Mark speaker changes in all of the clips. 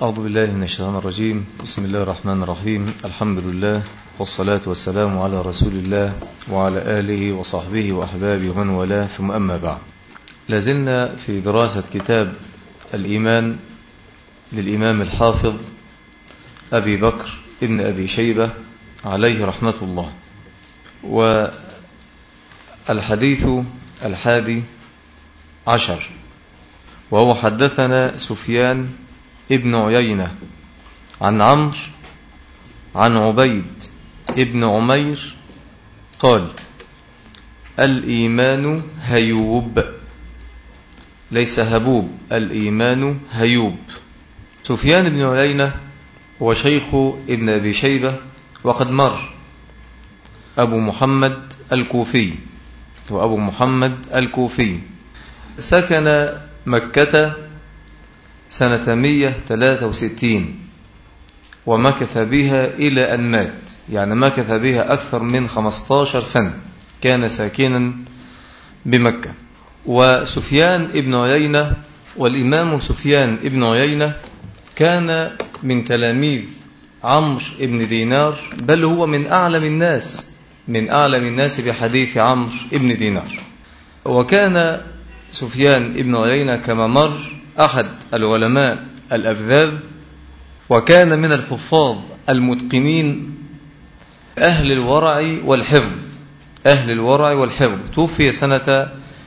Speaker 1: أعوذ بالله من الشيطان الرجيم بسم الله الرحمن الرحيم الحمد لله والصلاة والسلام على رسول الله وعلى آله وصحبه وأحبابه ومن والاه ثم أما بعد لازلنا في دراسة كتاب الإيمان للإمام الحافظ أبي بكر ابن أبي شيبة عليه رحمة الله والحديث الحادي عشر وهو حدثنا سفيان ابن عيينة عن عمرو عن عبيد ابن عمير قال الإيمان هيوب ليس هبوب الإيمان هيوب سفيان بن عيينة هو شيخ ابن أبي شيبة وقد مر أبو محمد الكوفي وأبو محمد الكوفي سكن مكة سنة 163 ومكث بها إلى أن مات يعني مكث بها أكثر من 15 سنة كان ساكنا بمكة وسفيان ابن عيينة والإمام سفيان ابن عيينة كان من تلاميذ عمرو ابن دينار بل هو من أعلم الناس من أعلم الناس بحديث عمرو ابن دينار وكان سفيان ابن عيينة كما مر أحد العلماء الأفذاذ وكان من الحفاظ المتقنين أهل الورع والحفظ أهل الورع والحفظ توفي سنة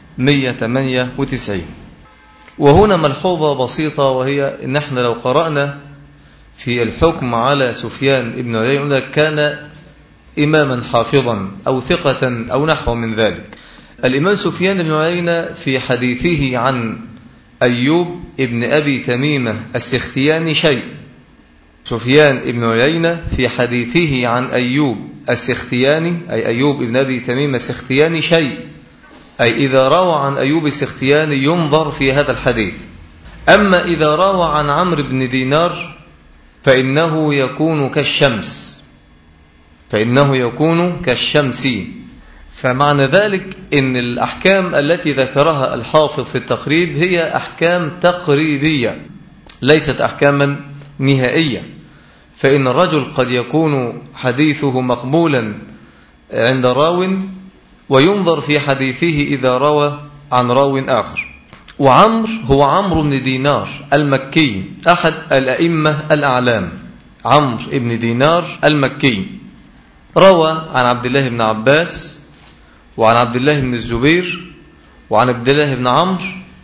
Speaker 1: 198 وهنا ملحوظة بسيطة وهي إن احنا لو قرأنا في الحكم على سفيان ابن عيينة كان إماما حافظا أو ثقة أو نحو من ذلك الإمام سفيان بن عيينة في حديثه عن أيوب ابن أبي تميمة السختياني شيء سفيان ابن عيينة في حديثه عن أيوب السختياني أي أيوب ابن أبي تميمة السختياني شيء أي إذا روى عن أيوب السختياني ينظر في هذا الحديث أما إذا روى عن عمرو بن دينار فإنه يكون كالشمس فإنه يكون كالشمس فمعنى ذلك إن الأحكام التي ذكرها الحافظ في التقريب هي أحكام تقريبية ليست أحكاما نهائية فإن الرجل قد يكون حديثه مقبولا عند راو وينظر في حديثه إذا روى عن راو آخر وعمر هو عمرو بن دينار المكي أحد الأئمة الأعلام عمرو بن دينار المكي روى عن عبد الله بن عباس وعن عبد الله بن الزبير وعن عبد الله بن عمرو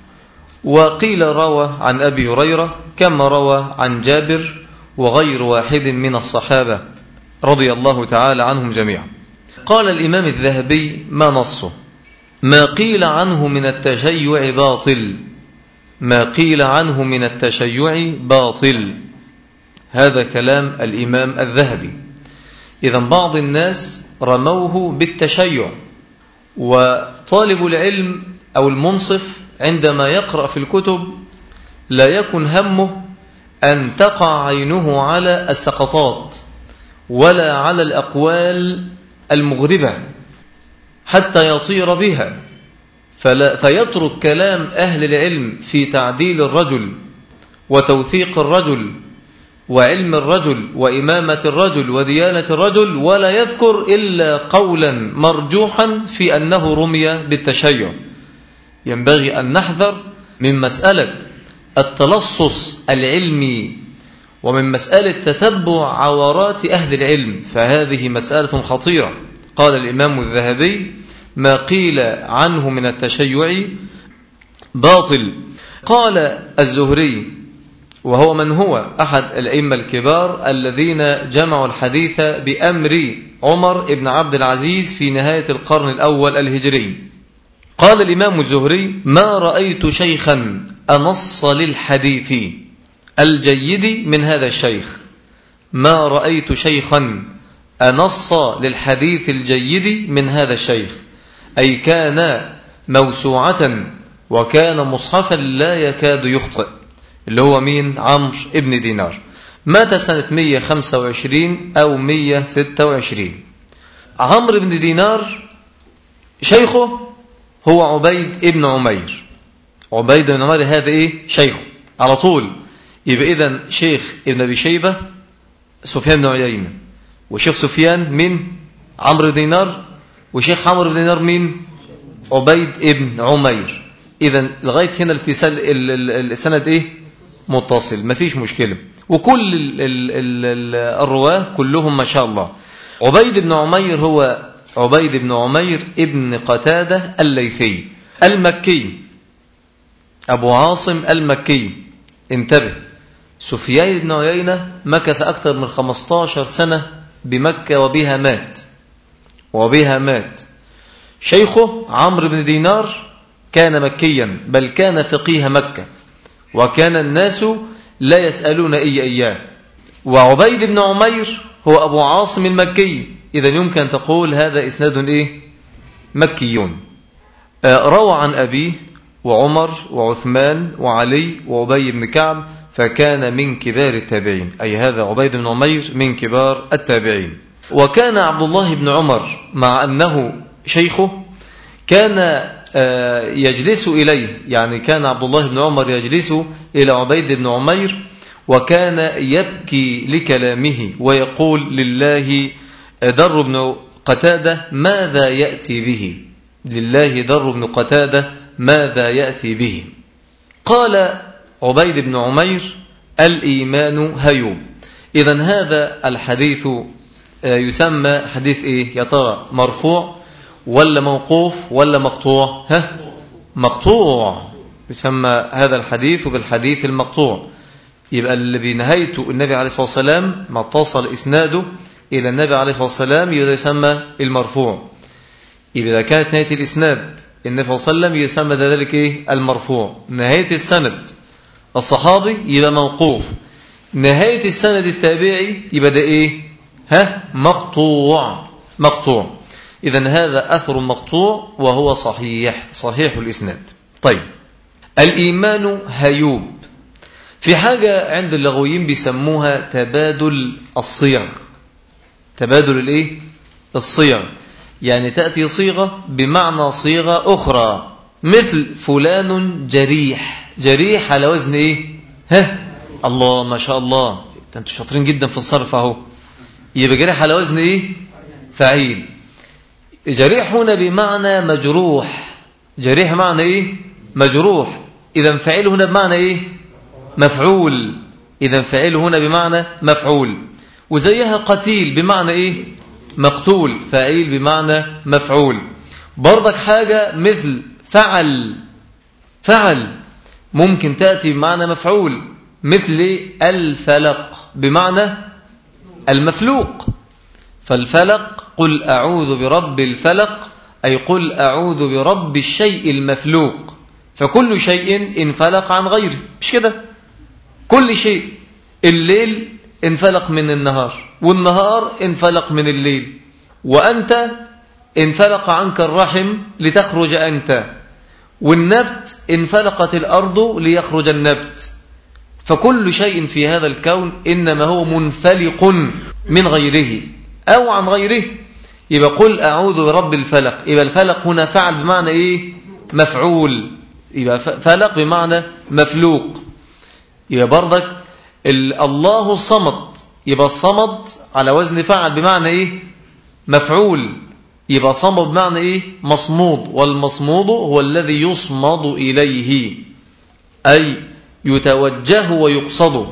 Speaker 1: وقيل روى عن أبي هريرة كما روى عن جابر وغير واحد من الصحابة رضي الله تعالى عنهم جميعا قال الإمام الذهبي ما نصه ما قيل عنه من التشيع باطل ما قيل عنه من التشيع باطل هذا كلام الإمام الذهبي إذا بعض الناس رموه بالتشيع وطالب العلم أو المنصف عندما يقرأ في الكتب لا يكن همه أن تقع عينه على السقطات ولا على الأقوال المغربة حتى يطير بها فلا فيترك كلام أهل العلم في تعديل الرجل وتوثيق الرجل وعلم الرجل وإمامة الرجل وديانة الرجل ولا يذكر إلا قولا مرجوحا في أنه رمي بالتشيع ينبغي أن نحذر من مسألة التلصص العلمي ومن مسألة تتبع عورات أهل العلم فهذه مسألة خطيرة قال الإمام الذهبي ما قيل عنه من التشيع باطل قال الزهري وهو من هو أحد الأئمة الكبار الذين جمعوا الحديث بأمر عمر بن عبد العزيز في نهاية القرن الأول الهجري قال الإمام الزهري ما رأيت شيخا أنص للحديث الجيد من هذا الشيخ ما رأيت شيخا أنص للحديث الجيد من هذا الشيخ أي كان موسوعة وكان مصحفا لا يكاد يخطئ اللي هو مين عمرو ابن دينار مات سنة 125 أو 126 عمرو بن دينار شيخه هو عبيد ابن عمير عبيد بن عمير هذا إيه شيخه على طول يبقى إذن شيخ ابن أبي شيبة سفيان بن عيينة وشيخ سفيان من عمرو دينار وشيخ عمرو بن دينار مين عبيد ابن عمير إذا لغاية هنا الاتصال السند إيه متصل ما فيش مشكلة وكل ال ال ال الرواه كلهم ما شاء الله عبيد بن عمير هو عبيد بن عمير ابن قتادة الليثي المكي أبو عاصم المكي انتبه سفيان بن عيينة مكث أكثر من 15 سنة بمكة وبها مات وبها مات شيخه عمرو بن دينار كان مكيا بل كان فقيه مكة وكان الناس لا يسألون إي إياه وعبيد بن عمير هو أبو عاصم المكي إذا يمكن تقول هذا إسناد إيه مكيون آه، روى عن أبيه وعمر وعثمان وعلي وعبي بن كعب فكان من كبار التابعين أي هذا عبيد بن عمير من كبار التابعين وكان عبد الله بن عمر مع أنه شيخه كان آه، يجلس إليه يعني كان عبد الله بن عمر يجلس إلى عبيد بن عمير وكان يبكي لكلامه ويقول لله در بن قتادة ماذا يأتي به لله در بن قتادة ماذا يأتي به قال عبيد بن عمير الإيمان هيوب إذا هذا الحديث آه، يسمى حديث إيه يا ترى مرفوع ولا موقوف ولا مقطوع ها مقطوع يسمى هذا الحديث بالحديث المقطوع يبقى اللي بنهايته النبي عليه الصلاة والسلام ما اتصل إسناده إلى النبي عليه الصلاة والسلام يسمى المرفوع يبقى إذا كانت نهاية الإسناد النبي صلى الله عليه وسلم يسمى ذلك إيه المرفوع نهاية السند الصحابي يبقى موقوف نهاية السند التابعي يبقى ده إيه ها مقطوع مقطوع إذا هذا أثر مقطوع وهو صحيح صحيح الإسناد طيب الإيمان هيوب في حاجة عند اللغويين بيسموها تبادل الصيغ تبادل الايه الصيغ يعني تأتي صيغة بمعنى صيغة أخرى مثل فلان جريح جريح على وزن ايه ها الله ما شاء الله انتوا شاطرين جدا في الصرف اهو يبقى جريح على وزن ايه فعيل جريح هنا بمعنى مجروح جريح معنى ايه مجروح اذا فعيل هنا بمعنى ايه مفعول اذا فعيل هنا بمعنى مفعول وزيها قتيل بمعنى ايه مقتول فعيل بمعنى مفعول برضك حاجة مثل فعل فعل ممكن تأتي بمعنى مفعول مثل إيه؟ الفلق بمعنى المفلوق فالفلق قل أعوذ برب الفلق أي قل أعوذ برب الشيء المفلوق فكل شيء انفلق عن غيره مش كده كل شيء الليل انفلق من النهار والنهار انفلق من الليل وأنت انفلق عنك الرحم لتخرج أنت والنبت انفلقت الأرض ليخرج النبت فكل شيء في هذا الكون إنما هو منفلق من غيره أو عن غيره يبقى قل أعوذ برب الفلق يبقى الفلق هنا فعل بمعنى إيه مفعول يبقى فلق بمعنى مفلوق يبقى برضك الله الصمد يبقى الصمد على وزن فعل بمعنى إيه مفعول يبقى صمد بمعنى إيه مصمود والمصمود هو الذي يصمد إليه أي يتوجه ويقصد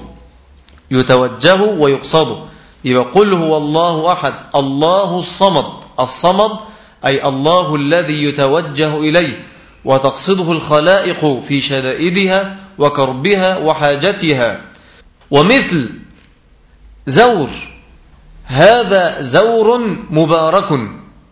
Speaker 1: يتوجه ويقصد يبقى قل هو الله أحد الله الصمد الصمد أي الله الذي يتوجه إليه وتقصده الخلائق في شدائدها وكربها وحاجتها ومثل زور هذا زور مبارك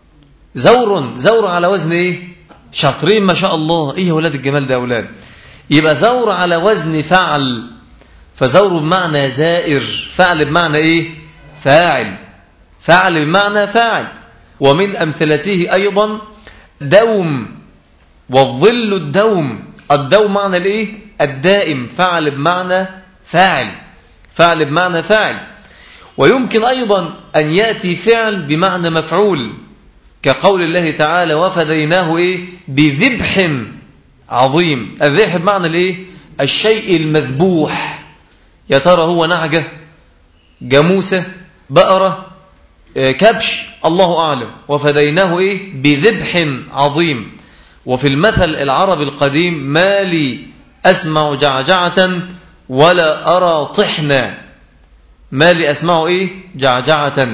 Speaker 1: زور زور على وزن ايه شاطرين ما شاء الله ايه يا ولاد الجمال ده يا اولاد يبقى زور على وزن فعل فزور بمعنى زائر فعل بمعنى ايه فاعل فاعل بمعنى فاعل ومن أمثلته أيضا دوم والظل الدوم الدوم معنى الايه الدائم فعل بمعنى فاعل فعل بمعنى فاعل ويمكن أيضا أن يأتي فعل بمعنى مفعول كقول الله تعالى وفديناه إيه بذبح عظيم الذبح بمعنى الإيه الشيء المذبوح يا ترى هو نعجة جاموسة بقرة آه، كبش الله أعلم وفديناه إيه بذبح عظيم وفي المثل العربي القديم ما لي أسمع جعجعة ولا أرى طحنا ما لي أسمع إيه جعجعة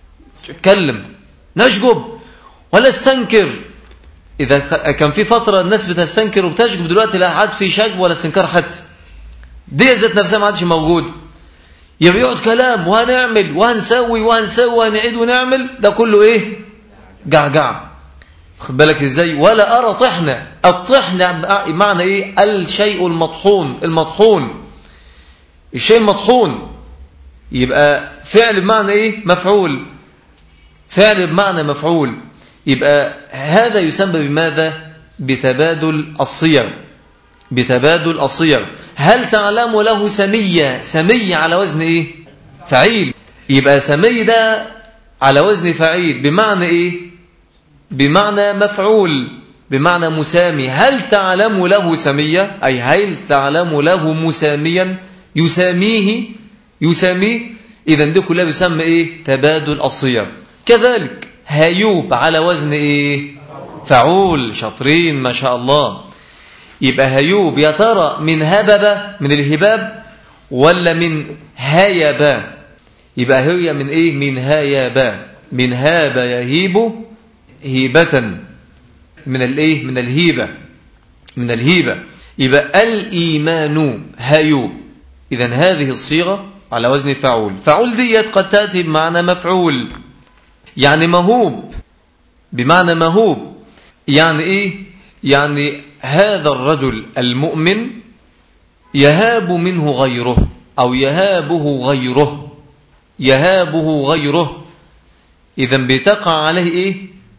Speaker 1: اتكلم نشجب ولا استنكر إذا كان في فترة الناس بتستنكر وبتشجب دلوقتي لا عاد في شجب ولا استنكار حتى دي ذات نفسها ما عادش موجود يبقى يقعد كلام وهنعمل وهنسوي وهنسوي وهنعيد ونعمل ده كله ايه جعجع خد بالك ازاي ولا ارى طحنه الطحنه معنى ايه الشيء المطحون المطحون الشيء المطحون يبقى فعل بمعنى ايه مفعول فعل بمعنى مفعول يبقى هذا يسمى بماذا بتبادل الصيغ بتبادل الصيغ هل تعلم له سمية سمية على وزن ايه فعيل يبقى سمي ده على وزن فعيل بمعنى ايه بمعنى مفعول بمعنى مسامي هل تعلم له سمية أي هل تعلم له مساميا يساميه يساميه إذا ده كلها يسمى إيه تبادل الصيغ كذلك هيوب على وزن إيه فعول شاطرين ما شاء الله يبقى هيوب يا ترى من هبب من الهباب ولا من هيبا يبقى هي من ايه من هيبا من هاب يهيب هيبة من الايه من الهيبة من الهيبة يبقى الإيمان هيوب إذا هذه الصيغة على وزن فعول فعول ديت قد تأتي بمعنى مفعول يعني مهوب بمعنى مهوب يعني إيه يعني هذا الرجل المؤمن يهاب منه غيره أو يهابه غيره يهابه غيره إذا بتقع عليه إيه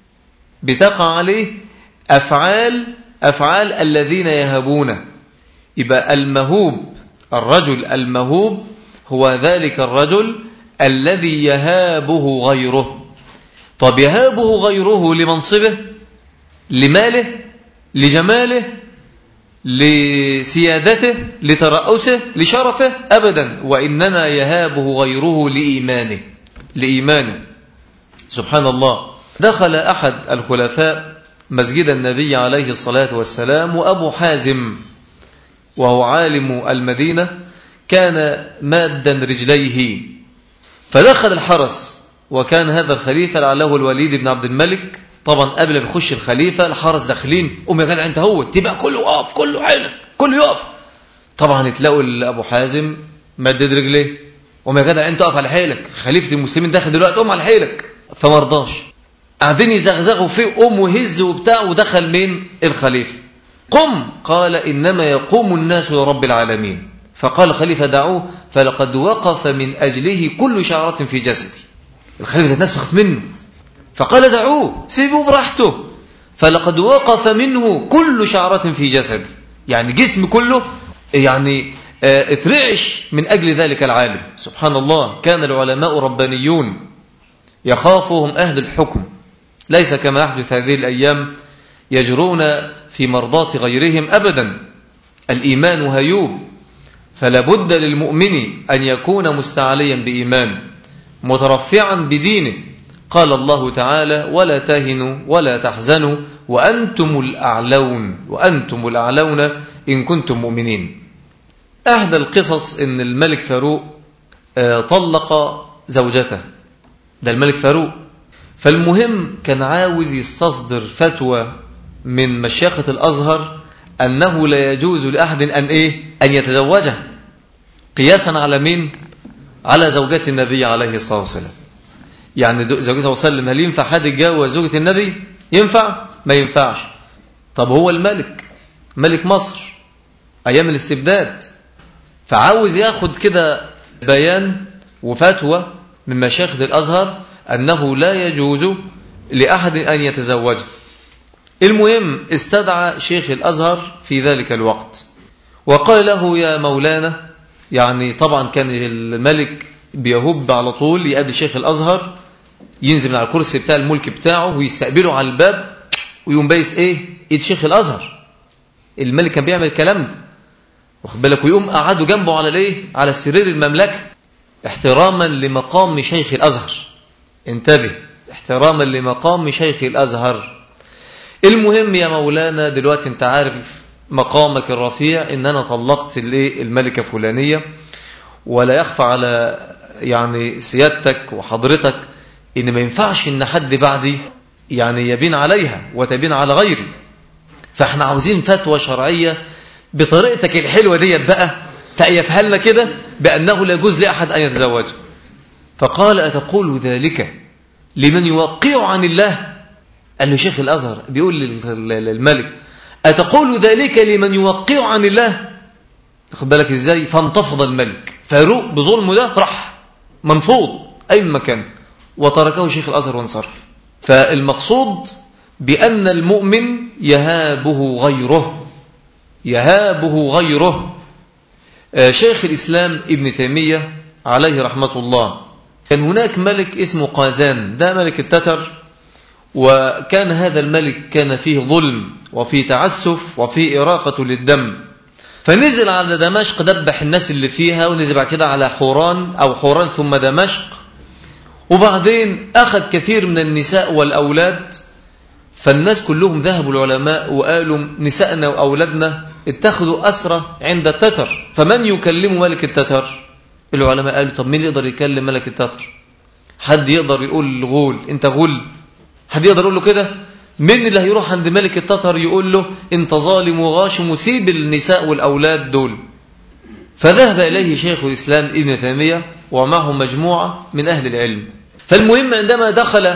Speaker 1: بتقع عليه أفعال أفعال الذين يهابون يبقى المهوب الرجل المهوب هو ذلك الرجل الذي يهابه غيره طب يهابه غيره لمنصبه لماله لجماله لسيادته لترأسه لشرفه أبدا وإنما يهابه غيره لإيمانه لإيمانه سبحان الله دخل أحد الخلفاء مسجد النبي عليه الصلاة والسلام وأبو حازم وهو عالم المدينة كان مادا رجليه فدخل الحرس وكان هذا الخليفة لعله الوليد بن عبد الملك طبعا قبل ما يخش الخليفة الحرس داخلين قوم يا جدع انت هو تبقى كله واقف كله حيلك كله يقف طبعا تلاقوا ابو حازم مدد رجليه قوم يا جدع انت اقف على حيلك خليفة المسلمين داخل دلوقتي قوم على حيلك فما رضاش قاعدين يزغزغوا فيه قوم وهز وبتاع ودخل مين الخليفة قم قال إنما يقوم الناس لرب العالمين فقال الخليفة دعوه فلقد وقف من أجله كل شعرة في جسدي الخليفة ذات نفسه خف منه فقال دعوه سيبوه براحته فلقد وقف منه كل شعرة في جسد يعني جسم كله يعني آه، اترعش من أجل ذلك العالم سبحان الله كان العلماء ربانيون يخافهم أهل الحكم ليس كما يحدث هذه الأيام يجرون في مرضاة غيرهم أبدا الإيمان هيوب فلا بد للمؤمن أن يكون مستعليا بإيمان مترفعا بدينه قال الله تعالى ولا تهنوا ولا تحزنوا وأنتم الأعلون وأنتم الأعلون إن كنتم مؤمنين أحد القصص إن الملك فاروق آه، طلق زوجته ده الملك فاروق فالمهم كان عاوز يستصدر فتوى من مشيخة الأزهر أنه لا يجوز لأحد أن إيه أن يتزوجها قياسا على مين على زوجات النبي عليه الصلاة والسلام يعني زوجته وسلم هل ينفع حد يتجوز زوجة النبي ينفع ما ينفعش طب هو الملك ملك مصر أيام الاستبداد فعاوز ياخد كده بيان وفتوى من مشايخ الأزهر أنه لا يجوز لأحد أن يتزوج المهم استدعى شيخ الأزهر في ذلك الوقت وقال له يا مولانا يعني طبعا كان الملك بيهب على طول يقابل شيخ الأزهر ينزل من على الكرسي بتاع الملك بتاعه ويستقبله على الباب ويقوم بايس ايه ايد شيخ الأزهر الملك كان بيعمل الكلام ده واخد بالك ويقوم قعدوا جنبه على ليه على سرير المملكة احتراما لمقام شيخ الأزهر انتبه احتراما لمقام شيخ الأزهر المهم يا مولانا دلوقتي انت عارف مقامك الرفيع ان انا طلقت الملكة فلانية ولا يخفى على يعني سيادتك وحضرتك ان ما ينفعش ان حد بعدي يعني يبين عليها وتبين على غيري فاحنا عاوزين فتوى شرعية بطريقتك الحلوة دي بقى تأيفها لنا كده بأنه لا يجوز لأحد أن يتزوج فقال أتقول ذلك لمن يوقع عن الله قال له شيخ الأزهر بيقول للملك أتقول ذلك لمن يوقع عن الله تاخد بالك إزاي فانتفض الملك فاروق بظلمه ده راح منفوض أي مكان وتركه شيخ الأزهر وانصرف فالمقصود بأن المؤمن يهابه غيره يهابه غيره آه، شيخ الإسلام ابن تيمية عليه رحمة الله كان هناك ملك اسمه قازان ده ملك التتر وكان هذا الملك كان فيه ظلم وفيه تعسف وفيه إراقة للدم فنزل على دمشق دبح الناس اللي فيها ونزل بعد كده على حوران أو حوران ثم دمشق وبعدين أخذ كثير من النساء والأولاد فالناس كلهم ذهبوا العلماء وقالوا نسائنا وأولادنا اتخذوا أسرة عند التتر فمن يكلم ملك التتر العلماء قالوا طب مين يقدر يكلم ملك التتر حد يقدر يقول الغول انت غول حد يقدر يقول له كده مين اللي هيروح عند ملك التتر يقول له انت ظالم وغاشم وسيب النساء والأولاد دول فذهب إليه شيخ الإسلام ابن تيمية ومعه مجموعة من أهل العلم فالمهم عندما دخل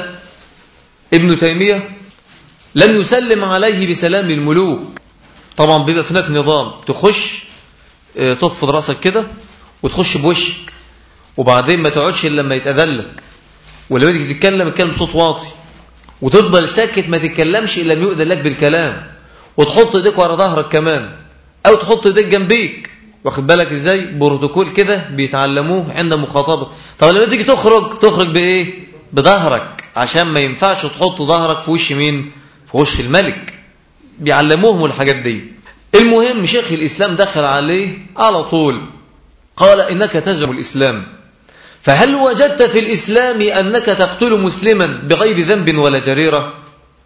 Speaker 1: ابن تيمية لم يسلم عليه بسلام الملوك طبعا بيبقى هناك نظام تخش آه، تفض راسك كده وتخش بوشك وبعدين ما تقعدش الا لما يتأذلك ولما تيجي تتكلم اتكلم بصوت واطي وتفضل ساكت ما تتكلمش الا لما يؤذن لك بالكلام وتحط ايديك ورا ظهرك كمان او تحط ايديك جنبيك واخد بالك ازاي بروتوكول كده بيتعلموه عند مخاطبه طب لما تيجي تخرج تخرج بايه بظهرك عشان ما ينفعش تحط ظهرك في وش مين في وش الملك بيعلموهم الحاجات دي المهم شيخ الإسلام دخل عليه على طول قال إنك تزعم الإسلام فهل وجدت في الإسلام أنك تقتل مسلما بغير ذنب ولا جريرة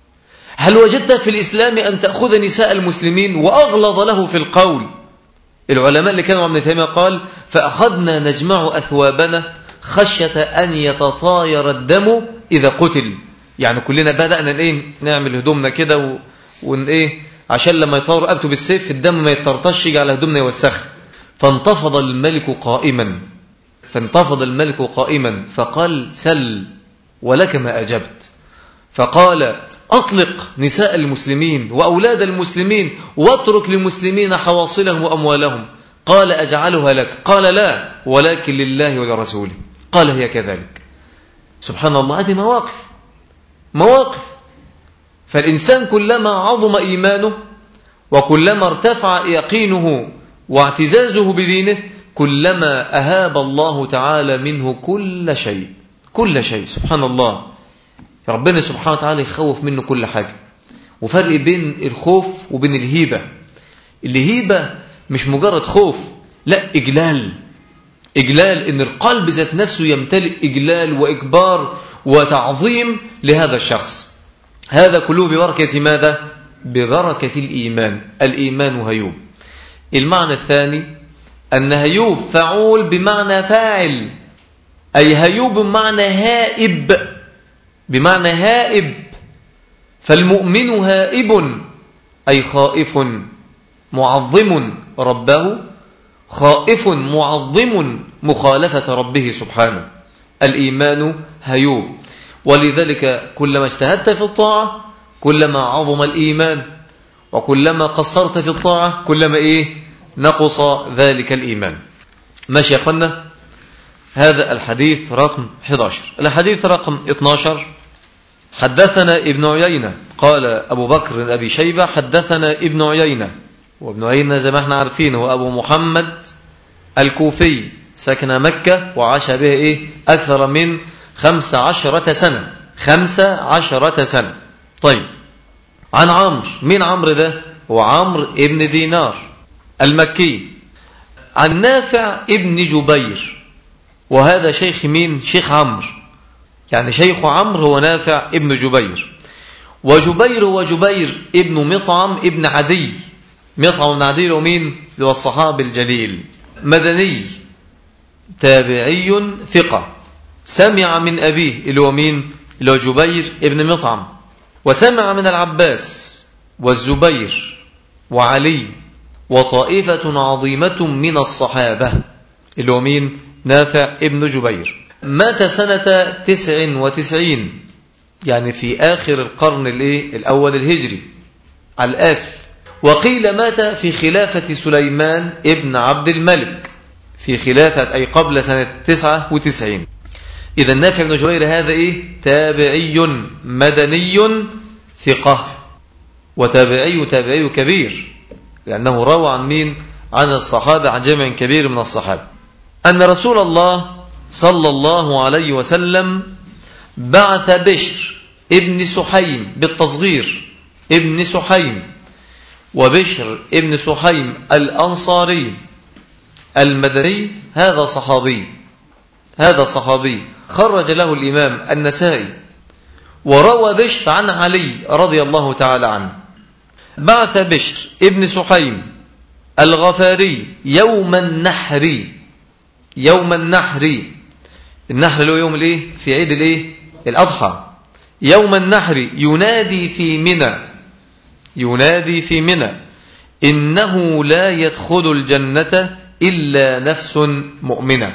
Speaker 1: هل وجدت في الإسلام أن تأخذ نساء المسلمين وأغلظ له في القول العلماء اللي كانوا عم تيمية قال فأخذنا نجمع أثوابنا خشية أن يتطاير الدم إذا قتل يعني كلنا بدأنا إيه نعمل هدومنا كده و... ون إيه عشان لما يطار رقبته بالسيف الدم ما يترطش يجي على هدومنا يوسخ فانتفض الملك قائما فانتفض الملك قائما فقال سل ولك ما أجبت فقال أطلق نساء المسلمين وأولاد المسلمين واترك للمسلمين حواصلهم وأموالهم قال أجعلها لك قال لا ولكن لله ولرسوله قال هي كذلك سبحان الله هذه مواقف مواقف فالإنسان كلما عظم إيمانه وكلما ارتفع يقينه واعتزازه بدينه كلما أهاب الله تعالى منه كل شيء كل شيء سبحان الله ربنا سبحانه وتعالى يخوف منه كل حاجة وفرق بين الخوف وبين الهيبة الهيبة مش مجرد خوف لا إجلال إجلال إن القلب ذات نفسه يمتلئ إجلال وإكبار وتعظيم لهذا الشخص هذا كله ببركة ماذا؟ ببركة الإيمان الإيمان هيوب المعنى الثاني أن هيوب فعول بمعنى فاعل أي هيوب بمعنى هائب بمعنى هائب فالمؤمن هائب أي خائف معظم ربه خائف معظم مخالفة ربه سبحانه الإيمان هيوب ولذلك كلما اجتهدت في الطاعة كلما عظم الإيمان وكلما قصرت في الطاعة كلما إيه نقص ذلك الإيمان ماشي يا أخوانا هذا الحديث رقم 11 الحديث رقم 12 حدثنا ابن عيينة قال أبو بكر أبي شيبة حدثنا ابن عيينة وابن عيينة زي ما احنا عارفين هو أبو محمد الكوفي سكن مكة وعاش به إيه أكثر من خمس عشرة سنة خمس عشرة سنة طيب عن عمرو مين عمرو ده هو عمرو ابن دينار المكي عن نافع ابن جبير وهذا شيخ مين شيخ عمرو يعني شيخ عمرو هو نافع ابن جبير وجبير وجبير ابن مطعم ابن عدي مطعم بن عدي ومين هو الصحابي الجليل مدني تابعي ثقة سمع من أبيه اللي هو مين اللي هو جبير ابن مطعم وسمع من العباس والزبير وعلي وطائفة عظيمة من الصحابة اللي هو مين نافع ابن جبير مات سنة تسع وتسعين يعني في آخر القرن الأول الهجري على الآخر وقيل مات في خلافة سليمان ابن عبد الملك في خلافة أي قبل سنة تسعة وتسعين إذا نافع بن جبير هذا إيه تابعي مدني ثقة وتابعي تابعي كبير لأنه روى عن مين عن الصحابة عن جمع كبير من الصحابة أن رسول الله صلى الله عليه وسلم بعث بشر ابن سحيم بالتصغير ابن سحيم وبشر ابن سحيم الأنصاري المدني هذا صحابي هذا صحابي خرج له الإمام النسائي وروى بشر عن علي رضي الله تعالى عنه بعث بشر ابن سحيم الغفاري يوم النحر يوم النحر النحر له يوم الايه في عيد الايه الاضحى يوم النحر ينادي في منى ينادي في منى إنه لا يدخل الجنة إلا نفس مؤمنة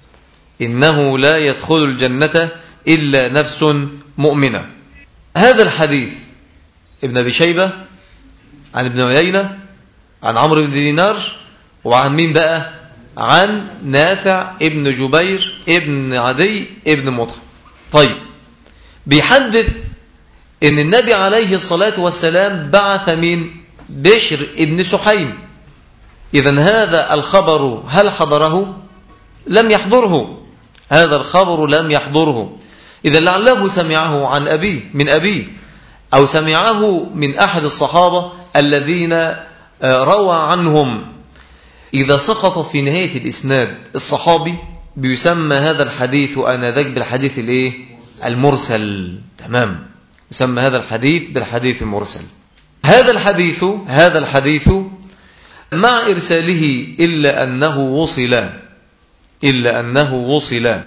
Speaker 1: إنه لا يدخل الجنة إلا نفس مؤمنة هذا الحديث ابن أبي شيبة عن ابن عيينة عن عمرو بن دينار وعن مين بقى عن نافع ابن جبير ابن عدي ابن مطعم طيب بيحدث ان النبي عليه الصلاة والسلام بعث من بشر ابن سحيم إذا هذا الخبر هل حضره لم يحضره هذا الخبر لم يحضره إذا لعله سمعه عن أبيه من أبيه أو سمعه من أحد الصحابة الذين آه، روى عنهم إذا سقط في نهاية الإسناد الصحابي بيسمى هذا الحديث آنذاك بالحديث الإيه؟ المرسل تمام يسمى هذا الحديث بالحديث المرسل هذا الحديث هذا الحديث مع إرساله إلا أنه وصل إلا أنه وصل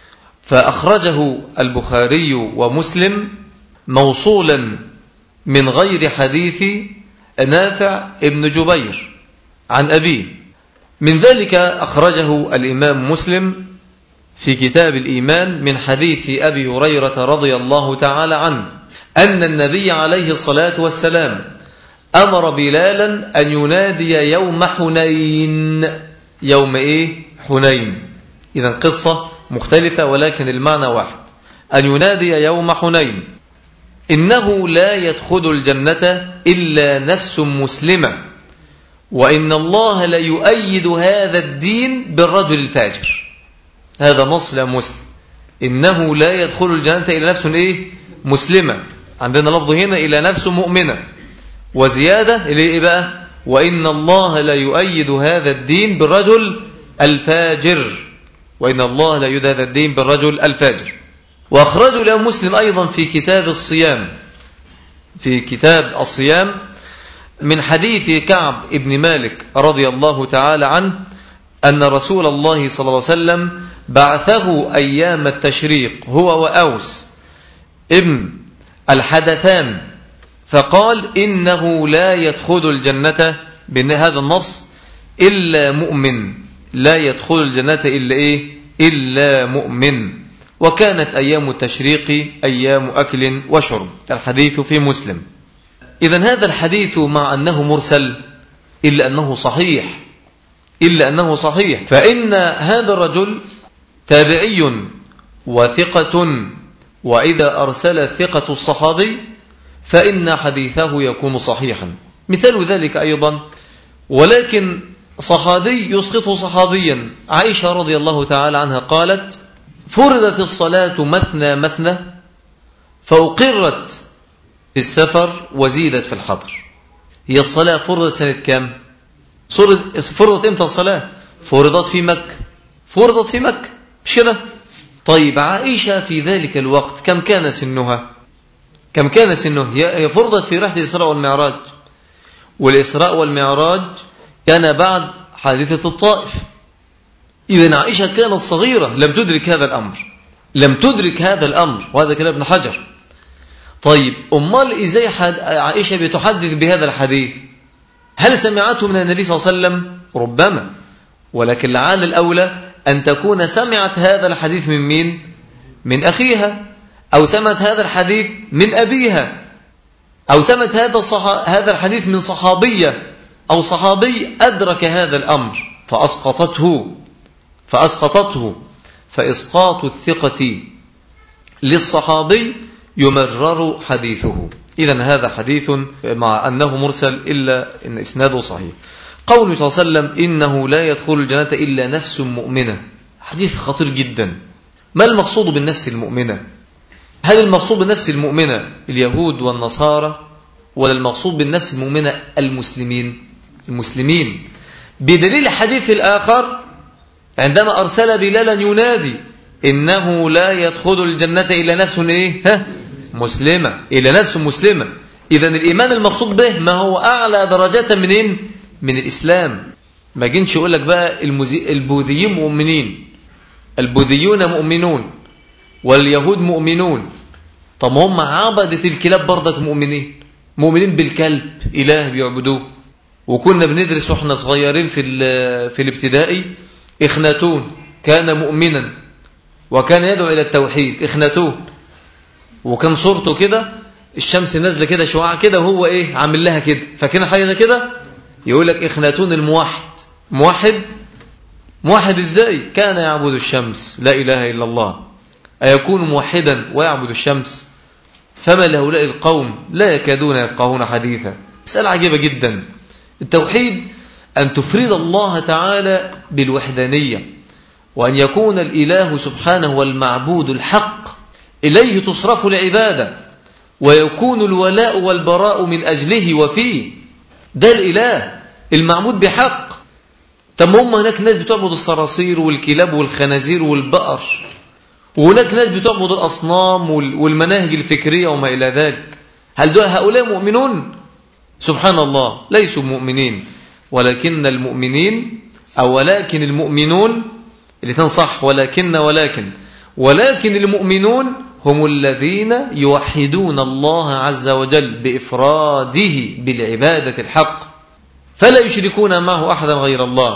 Speaker 1: فأخرجه البخاري ومسلم موصولا من غير حديث نافع ابن جبير عن أبيه من ذلك أخرجه الإمام مسلم في كتاب الإيمان من حديث أبي هريرة رضي الله تعالى عنه أن النبي عليه الصلاة والسلام أمر بلالا أن ينادي يوم حنين يوم إيه حنين إذا قصة مختلفة ولكن المعنى واحد أن ينادي يوم حنين إنه لا يدخل الجنة إلا نفس مسلمة وإن الله لا يؤيد هذا الدين بالرجل الفاجر هذا نص لا مسلم إنه لا يدخل الجنة إلا نفس إيه؟ مسلمة عندنا لفظ هنا إلى نفس مؤمنة وزيادة إلى إيه بقى وإن الله لا يؤيد هذا الدين بالرجل الفاجر وإن الله لا يؤيد هذا الدين بالرجل الفاجر وأخرجوا له مسلم أيضا في كتاب الصيام في كتاب الصيام من حديث كعب ابن مالك رضي الله تعالى عنه أن رسول الله صلى الله عليه وسلم بعثه أيام التشريق هو وأوس ابن الحدثان فقال إنه لا يدخل الجنة بهذا النص إلا مؤمن لا يدخل الجنة إلا إيه إلا مؤمن وكانت أيام التشريق أيام أكل وشرب الحديث في مسلم إذا هذا الحديث مع أنه مرسل إلا أنه صحيح إلا أنه صحيح فإن هذا الرجل تابعي وثقة وإذا أرسل ثقة الصحابي فإن حديثه يكون صحيحا مثال ذلك أيضا ولكن صحابي يسقط صحابيا عائشة رضي الله تعالى عنها قالت فرضت الصلاة مثنى مثنى فأقرت في السفر وزيدت في الحضر هي الصلاة فرضت سنة كام فرضت امتى الصلاة فرضت في مكة فرضت في مكة مش كده طيب عائشة في ذلك الوقت كم كان سنها كم كان سنه هي فرضت في رحلة الإسراء والمعراج والإسراء والمعراج كان بعد حادثة الطائف إذا عائشة كانت صغيرة لم تدرك هذا الأمر لم تدرك هذا الأمر وهذا كلام ابن حجر طيب أمال إزاي عائشة بتحدث بهذا الحديث هل سمعته من النبي صلى الله عليه وسلم ربما ولكن لعال الأولى أن تكون سمعت هذا الحديث من مين من أخيها أو سمعت هذا الحديث من أبيها أو سمعت هذا هذا الحديث من صحابية أو صحابي أدرك هذا الأمر فأسقطته فأسقطته فإسقاط الثقة للصحابي يمرر حديثه إذا هذا حديث مع أنه مرسل إلا أن إسناده صحيح قوله صلى الله عليه وسلم إنه لا يدخل الجنة إلا نفس مؤمنة حديث خطير جدا ما المقصود بالنفس المؤمنة هل المقصود بالنفس المؤمنة اليهود والنصارى ولا المقصود بالنفس المؤمنة المسلمين المسلمين بدليل الحديث الآخر عندما أرسل بلالا ينادي إنه لا يدخل الجنة إلا نفس إيه؟ ها؟ مسلمة إلا نفس مسلمة إذا الإيمان المقصود به ما هو أعلى درجة منين من الإسلام ما جنش يقول لك بقى البوذيين مؤمنين البوذيون مؤمنون واليهود مؤمنون طب هم عبدة الكلاب برضك مؤمنين مؤمنين بالكلب إله بيعبدوه وكنا بندرس واحنا صغيرين في في الابتدائي إخناتون كان مؤمنا وكان يدعو إلى التوحيد إخناتون وكان صورته كده الشمس نازله كده شعاع كده وهو ايه عامل لها كده فاكرين حاجه زي كده يقول لك اخناتون الموحد موحد موحد ازاي كان يعبد الشمس لا اله الا الله ايكون موحدا ويعبد الشمس فما لهؤلاء القوم لا يكادون يفقهون حديثا مساله عجيبه جدا التوحيد ان تفرد الله تعالى بالوحدانيه وان يكون الاله سبحانه والمعبود الحق إليه تصرف العبادة ويكون الولاء والبراء من أجله وفيه ده الإله المعبود بحق طب هم هناك ناس بتعبد الصراصير والكلاب والخنازير والبقر وهناك ناس بتعبد الأصنام والمناهج الفكرية وما إلى ذلك هل دول هؤلاء مؤمنون؟ سبحان الله ليسوا مؤمنين ولكن المؤمنين أو ولكن المؤمنون اللي تنصح ولكن ولكن ولكن المؤمنون هم الذين يوحدون الله عز وجل بإفراده بالعبادة الحق فلا يشركون معه أحدا غير الله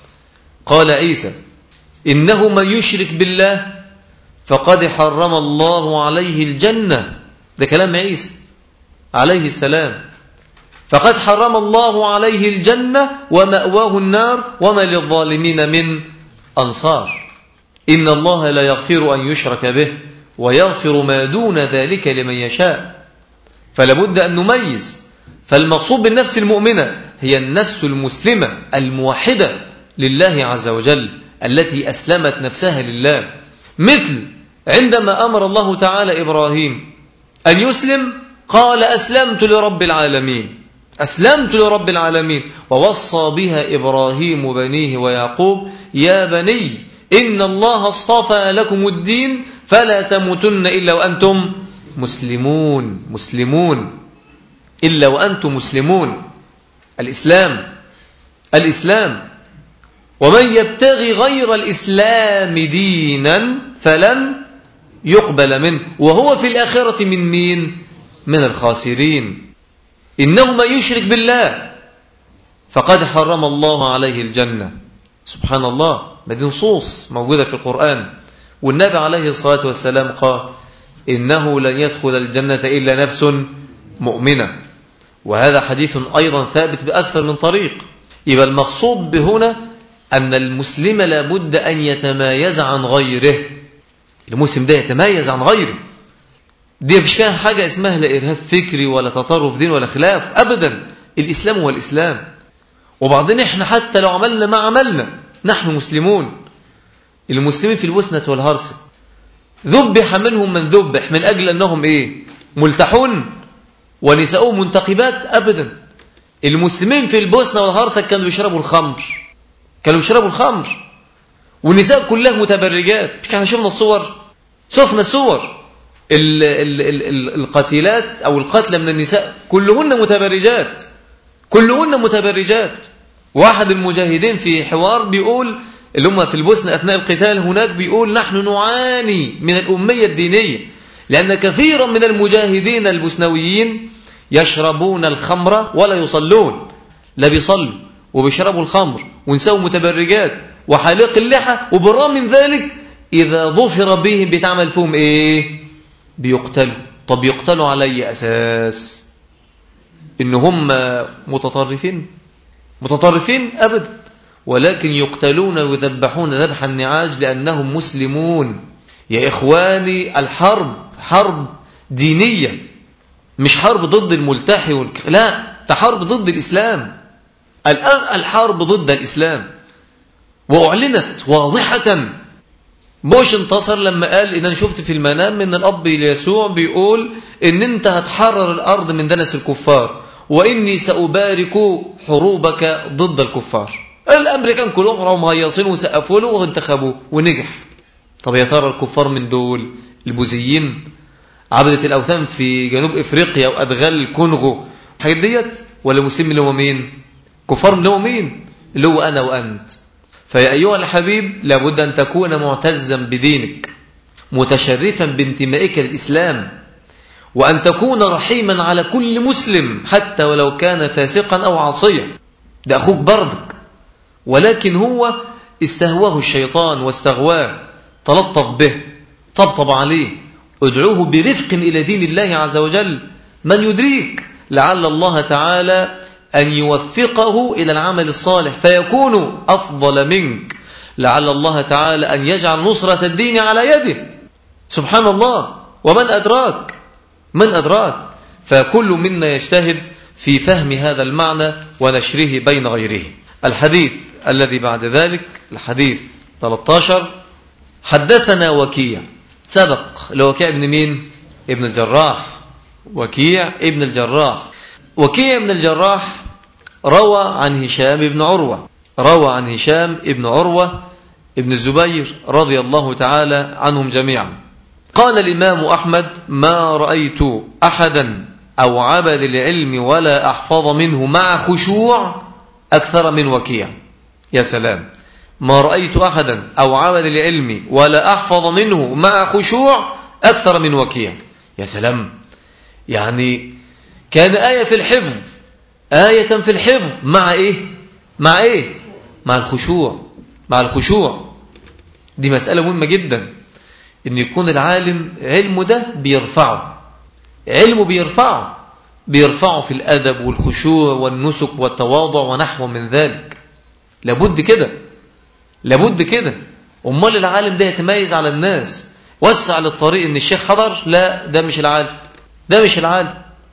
Speaker 1: قال عيسى إنه من يشرك بالله فقد حرم الله عليه الجنة ده كلام عيسى عليه السلام فقد حرم الله عليه الجنة ومأواه النار وما للظالمين من أنصار إن الله لا يغفر أن يشرك به ويغفر ما دون ذلك لمن يشاء فلابد أن نميز فالمقصود بالنفس المؤمنة هي النفس المسلمة الموحدة لله عز وجل التي أسلمت نفسها لله مثل عندما أمر الله تعالى إبراهيم أن يسلم قال أسلمت لرب العالمين أسلمت لرب العالمين ووصى بها إبراهيم بنيه ويعقوب يا بني إن الله اصطفى لكم الدين فلا تموتن إلا وأنتم مسلمون مسلمون إلا وأنتم مسلمون الإسلام الإسلام ومن يبتغي غير الإسلام دينا فلن يقبل منه وهو في الآخرة من مين من الخاسرين إنه من يشرك بالله فقد حرم الله عليه الجنة سبحان الله ما دي نصوص موجودة في القرآن والنبي عليه الصلاة والسلام قال إنه لن يدخل الجنة إلا نفس مؤمنة وهذا حديث أيضا ثابت بأكثر من طريق يبقى المقصود بهنا أن المسلم لابد أن يتمايز عن غيره المسلم ده يتميز عن غيره دي مفيش فيها حاجة اسمها لا إرهاب فكري ولا تطرف دين ولا خلاف أبدا الإسلام هو الإسلام وبعدين إحنا حتى لو عملنا ما عملنا نحن مسلمون المسلمين في البوسنة والهرسك ذبح منهم من ذبح من أجل أنهم إيه ملتحون ونساؤهم منتقبات أبدا المسلمين في البوسنة والهرسك كانوا بيشربوا الخمر كانوا بيشربوا الخمر والنساء كلها متبرجات مش كان شفنا الصور شفنا الصور ال ال ال ال القتيلات أو القتلى من النساء كلهن متبرجات كلهن متبرجات واحد المجاهدين في حوار بيقول اللي هم في البوسنة أثناء القتال هناك بيقول نحن نعاني من الأمية الدينية لأن كثيرا من المجاهدين البوسنويين يشربون الخمر ولا يصلون لا بيصلوا وبيشربوا الخمر ونسوا متبرجات وحالق اللحى وبالرغم من ذلك إذا ظفر بهم بتعمل فيهم إيه بيقتلوا طب يقتلوا على أي أساس إن هم متطرفين متطرفين أبدا ولكن يقتلون ويذبحون ذبح النعاج لأنهم مسلمون يا إخواني الحرب حرب دينية مش حرب ضد الملتحي والك... لا ده حرب ضد الإسلام الآن الحرب ضد الإسلام وأعلنت واضحة بوش انتصر لما قال إن أنا شفت في المنام من الأب يسوع بيقول إن أنت هتحرر الأرض من دنس الكفار وإني سأبارك حروبك ضد الكفار الأمريكان كلهم راحوا مهيصين وسقفوا له وانتخبوه ونجح طب يا ترى الكفار من دول البوذيين عبدة الأوثان في جنوب إفريقيا وأدغال الكونغو الحاجات ديت ولا مسلم اللي هو مين كفار اللي هو مين اللي هو أنا وأنت فيا أيها الحبيب لابد أن تكون معتزا بدينك متشرفا بانتمائك للإسلام وأن تكون رحيما على كل مسلم حتى ولو كان فاسقا أو عاصيا ده أخوك بردك ولكن هو استهواه الشيطان واستغواه تلطف به طبطب عليه ادعوه برفق إلى دين الله عز وجل من يدريك لعل الله تعالى أن يوفقه إلى العمل الصالح فيكون أفضل منك لعل الله تعالى أن يجعل نصرة الدين على يده سبحان الله ومن أدراك من أدراك فكل منا يجتهد في فهم هذا المعنى ونشره بين غيره الحديث الذي بعد ذلك الحديث 13 حدثنا وكيع سبق لوكيع ابن مين ابن الجراح وكيع ابن الجراح وكيع ابن الجراح روى عن هشام ابن عروة روى عن هشام ابن عروة ابن الزبير رضي الله تعالى عنهم جميعا قال الإمام أحمد ما رأيت أحدا أو عبد العلم ولا أحفظ منه مع خشوع أكثر من وكيع يا سلام ما رأيت أحدا أو عمل العلم ولا أحفظ منه مع خشوع أكثر من وكيع يا سلام يعني كان آية في الحفظ آية في الحفظ مع إيه مع إيه مع الخشوع مع الخشوع دي مسألة مهمة جدا إن يكون العالم علمه ده بيرفعه علمه بيرفعه بيرفعه في الأدب والخشوع والنسك والتواضع ونحو من ذلك لابد كده لابد كده امال العالم ده يتميز على الناس وسع للطريق ان الشيخ حضر لا ده مش العالم ده مش العالم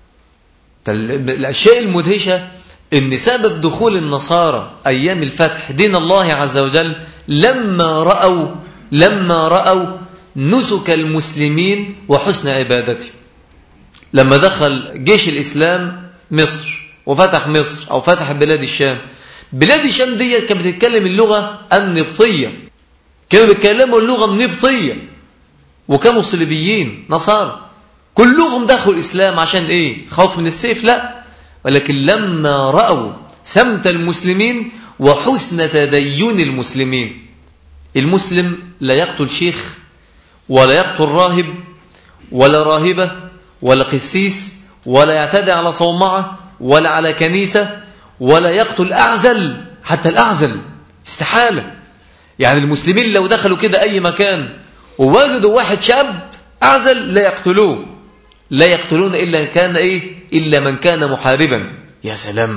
Speaker 1: الاشياء المدهشه ان سبب دخول النصارى ايام الفتح دين الله عز وجل لما راوا لما راوا نسك المسلمين وحسن عبادته لما دخل جيش الاسلام مصر وفتح مصر او فتح بلاد الشام بلاد الشام دي كانت بتتكلم اللغة النبطية كانوا بيتكلموا اللغة النبطية وكانوا صليبيين نصارى كلهم دخلوا الإسلام عشان إيه خوف من السيف لا ولكن لما رأوا سمت المسلمين وحسن تدين المسلمين المسلم لا يقتل شيخ ولا يقتل راهب ولا راهبة ولا قسيس ولا يعتدي على صومعة ولا على كنيسة ولا يقتل أعزل حتى الأعزل استحالة يعني المسلمين لو دخلوا كده أي مكان ووجدوا واحد شاب أعزل لا يقتلوه لا يقتلون إلا كان إيه إلا من كان محاربا يا سلام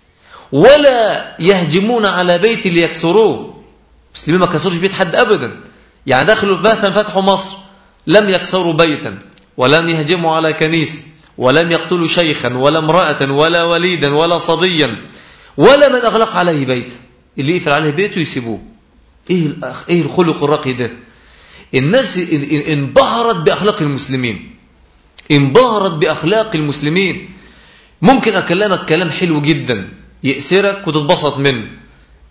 Speaker 1: ولا يهجمون على بيت ليكسروه المسلمين ما كسروش بيت حد أبدا يعني دخلوا مثلا فتحوا مصر لم يكسروا بيتا ولم يهجموا على كنيسة ولم يقتلوا شيخا ولا امرأة ولا وليدا ولا صبيا ولا من أغلق عليه بيته اللي يقفل عليه بيته يسيبوه إيه, الأخ إيه الخلق الراقي ده الناس انبهرت بأخلاق المسلمين انبهرت بأخلاق المسلمين ممكن أكلمك كلام حلو جدا يأسرك وتتبسط منه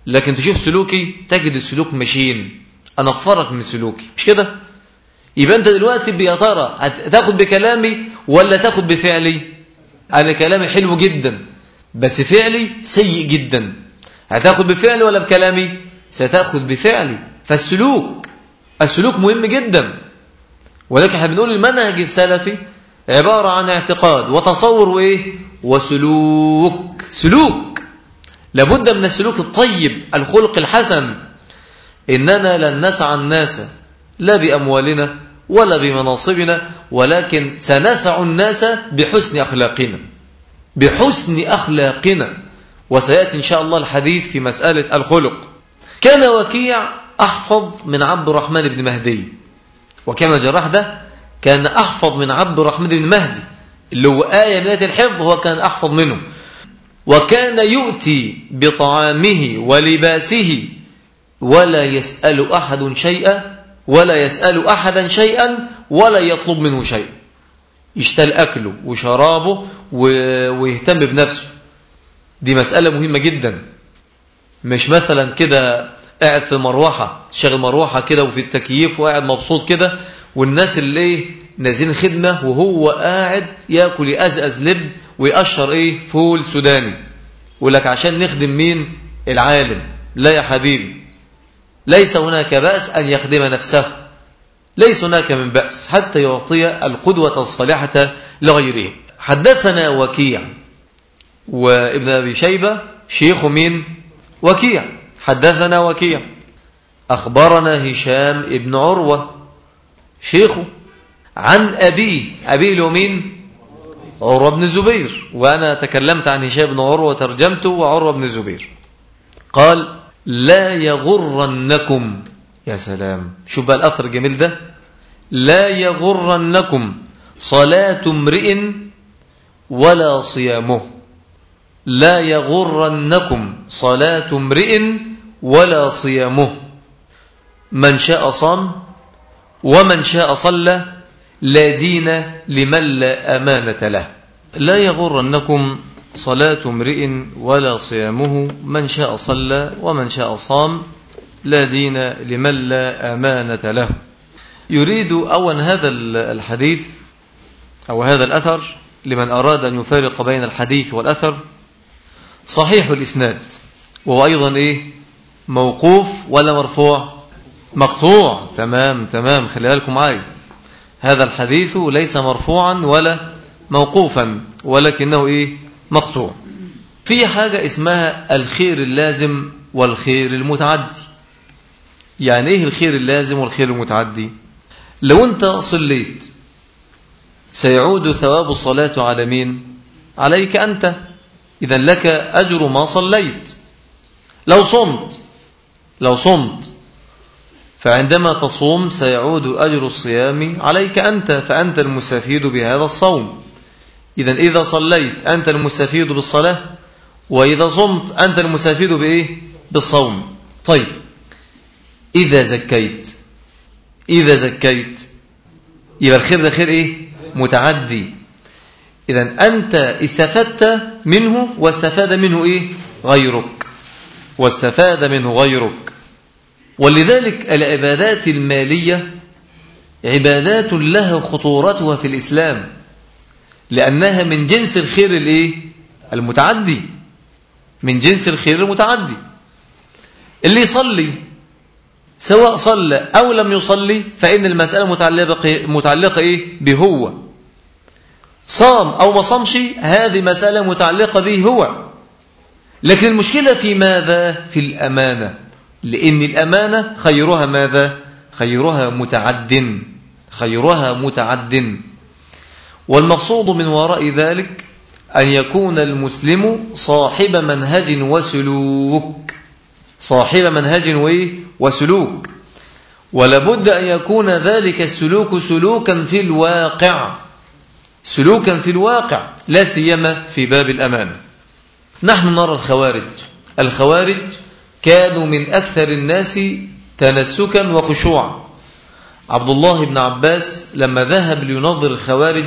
Speaker 1: لكن تشوف سلوكي تجد السلوك ماشيين أنفرك من سلوكي مش كده يبقى أنت دلوقتي يا ترى تاخد بكلامي ولا تاخد بفعلي أنا كلامي حلو جدا بس فعلي سيء جدا هتاخد بفعلي ولا بكلامي ستاخد بفعلي فالسلوك السلوك مهم جدا ولكن احنا بنقول المنهج السلفي عبارة عن اعتقاد وتصور وإيه وسلوك سلوك لابد من السلوك الطيب الخلق الحسن إننا لن نسعى الناس لا بأموالنا ولا بمناصبنا ولكن سنسع الناس بحسن أخلاقنا بحسن أخلاقنا وسيأتي إن شاء الله الحديث في مسألة الخلق كان وكيع أحفظ من عبد الرحمن بن مهدي وكان الجراح ده كان أحفظ من عبد الرحمن بن مهدي اللي هو آية من آية الحفظ هو كان أحفظ منه وكان يؤتي بطعامه ولباسه ولا يسأل أحد شيئا ولا يسأل أحدا شيئا ولا يطلب منه شيئا يشتل أكله وشرابه ويهتم بنفسه دي مسألة مهمة جدا مش مثلا كده قاعد في المروحة شغل مروحة كده وفي التكييف وقاعد مبسوط كده والناس اللي نازلين خدمة وهو قاعد ياكل يأزأز لب ويقشر ايه فول سوداني يقول لك عشان نخدم مين العالم لا يا حبيبي ليس هناك بأس أن يخدم نفسه ليس هناك من بأس حتى يعطي القدوة الصالحة لغيره حدثنا وكيع وابن أبي شيبة شيخ مين وكيع حدثنا وكيع أخبرنا هشام ابن عروة شيخه عن أبيه أبيه له مين عروة بن الزبير وأنا تكلمت عن هشام بن عروة وترجمته وعروة بن الزبير قال لا يغرنكم يا سلام شوف بقى الأثر الجميل ده لا يغرنكم صلاة امرئ ولا صيامه لا يغرنكم صلاة امرئ ولا صيامه من شاء صام ومن شاء صلى لا دين لمن لا أمانة له لا يغرنكم صلاة امرئ ولا صيامه من شاء صلى ومن شاء صام لا دين لمن لا أمانة له يريد أول هذا الحديث أو هذا الأثر لمن أراد أن يفارق بين الحديث والأثر صحيح الإسناد وهو أيضا إيه موقوف ولا مرفوع مقطوع تمام تمام خلي بالكم معايا هذا الحديث ليس مرفوعا ولا موقوفا ولكنه إيه مقطوع في حاجة اسمها الخير اللازم والخير المتعدي يعني ايه الخير اللازم والخير المتعدي لو انت صليت سيعود ثواب الصلاة على مين عليك أنت إذا لك أجر ما صليت لو صمت لو صمت فعندما تصوم سيعود أجر الصيام عليك أنت فأنت المستفيد بهذا الصوم إذا إذا صليت أنت المستفيد بالصلاة وإذا صمت أنت المستفيد بإيه بالصوم طيب إذا زكيت إذا زكيت يبقى الخير ده خير إيه متعدي إذا أنت استفدت منه واستفاد منه إيه غيرك واستفاد منه غيرك ولذلك العبادات المالية عبادات لها خطورتها في الإسلام لأنها من جنس الخير الإيه؟ المتعدي من جنس الخير المتعدي اللي يصلي سواء صلى أو لم يصلي فإن المسألة متعلقة, متعلقة إيه؟ بهو صام أو ما صامش هذه مسألة متعلقة به هو لكن المشكلة في ماذا؟ في الأمانة لأن الأمانة خيرها ماذا؟ خيرها متعد خيرها متعد والمقصود من وراء ذلك أن يكون المسلم صاحب منهج وسلوك صاحب منهج وسلوك ولابد أن يكون ذلك السلوك سلوكا في الواقع سلوكا في الواقع لا سيما في باب الأمانة نحن نرى الخوارج الخوارج كانوا من أكثر الناس تنسكا وخشوعا عبد الله بن عباس لما ذهب لينظر الخوارج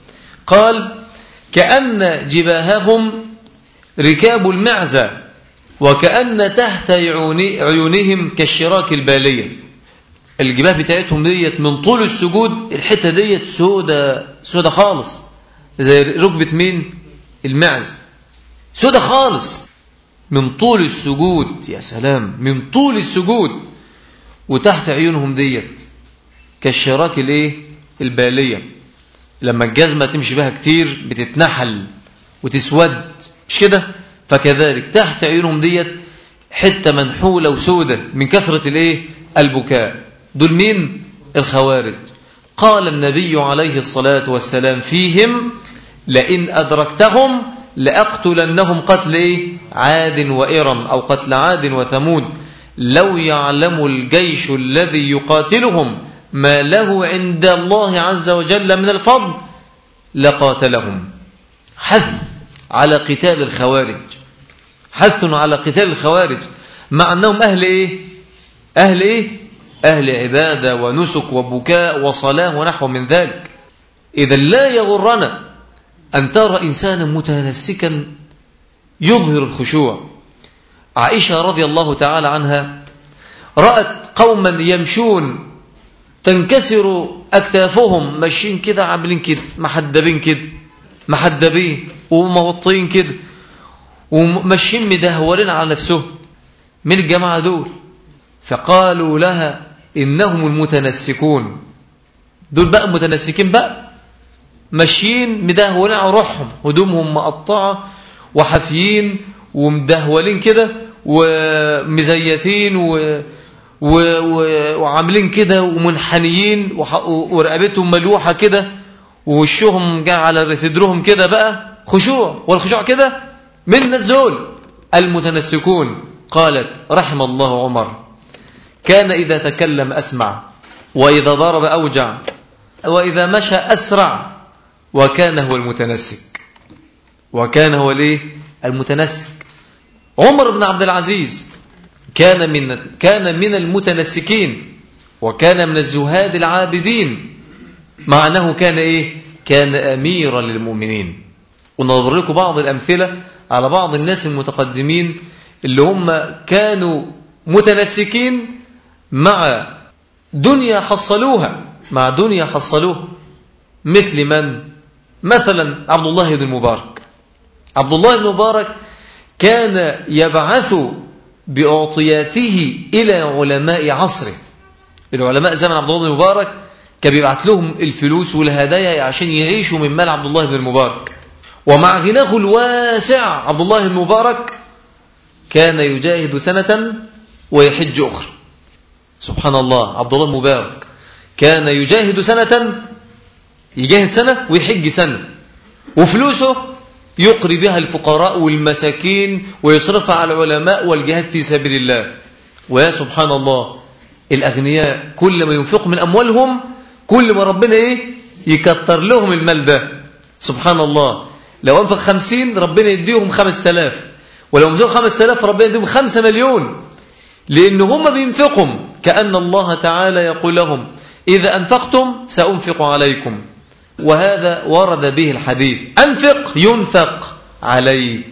Speaker 1: قال كأن جباههم ركاب المعزة وكأن تحت عيونهم كالشراك البالية الجباه بتاعتهم ديت من طول السجود الحتة ديت سودة سودة خالص زي ركبة مين المعز سودة خالص من طول السجود يا سلام من طول السجود وتحت عيونهم ديت كالشراك الايه البالية لما الجزمة تمشي بها كتير بتتنحل وتسود مش كده فكذلك تحت عيونهم ديت حتة منحولة وسودة من كثرة الايه البكاء دول مين الخوارج قال النبي عليه الصلاة والسلام فيهم لئن أدركتهم لأقتلنهم قتل إيه؟ عاد وإرم أو قتل عاد وثمود لو يعلم الجيش الذي يقاتلهم ما له عند الله عز وجل من الفضل لقاتلهم حث على قتال الخوارج حث على قتال الخوارج مع أنهم أهل إيه أهل إيه أهل عبادة ونسك وبكاء وصلاة ونحو من ذلك إذا لا يغرنا أن ترى إنسانا متنسكا يظهر الخشوع عائشة رضي الله تعالى عنها رأت قوما يمشون تنكسر أكتافهم ماشيين كده عاملين كده محدبين كده محدبين وموطين كده وماشيين مدهورين على نفسهم من الجماعة دول فقالوا لها إنهم المتنسكون دول بقى متنسكين بقى ماشيين مدهولين على روحهم هدومهم مقطعة وحافيين ومدهولين كده ومزيتين و... و... و... وعاملين كده ومنحنيين وح... ورقبتهم ملوحة كده ووشهم جاء على صدرهم كده بقى خشوع والخشوع كده من الناس دول المتنسكون قالت رحم الله عمر كان إذا تكلم أسمع وإذا ضرب أوجع وإذا مشى أسرع وكان هو المتنسك وكان هو الايه المتنسك عمر بن عبد العزيز كان من كان من المتنسكين وكان من الزهاد العابدين مع انه كان ايه كان اميرا للمؤمنين ونضرب لكم بعض الامثله على بعض الناس المتقدمين اللي هم كانوا متنسكين مع دنيا حصلوها مع دنيا حصلوها مثل من مثلا عبد الله بن المبارك عبد الله بن المبارك كان يبعث بأعطياته إلى علماء عصره العلماء زمن عبد الله بن المبارك كان بيبعث لهم الفلوس والهدايا عشان يعيشوا من مال عبد الله بن المبارك ومع غناه الواسع عبد الله بن المبارك كان يجاهد سنة ويحج أخرى سبحان الله عبد الله المبارك كان يجاهد سنة يجاهد سنة ويحج سنة وفلوسه يقري بها الفقراء والمساكين ويصرفها على العلماء والجهاد في سبيل الله ويا سبحان الله الأغنياء كل ما ينفق من أموالهم كل ما ربنا إيه يكتر لهم المال ده سبحان الله لو أنفق خمسين ربنا يديهم خمس تلاف ولو أنفق خمس تلاف ربنا يديهم خمسة مليون لأن هم بينفقوا كأن الله تعالى يقول لهم إذا أنفقتم سأنفق عليكم وهذا ورد به الحديث أنفق ينفق عليك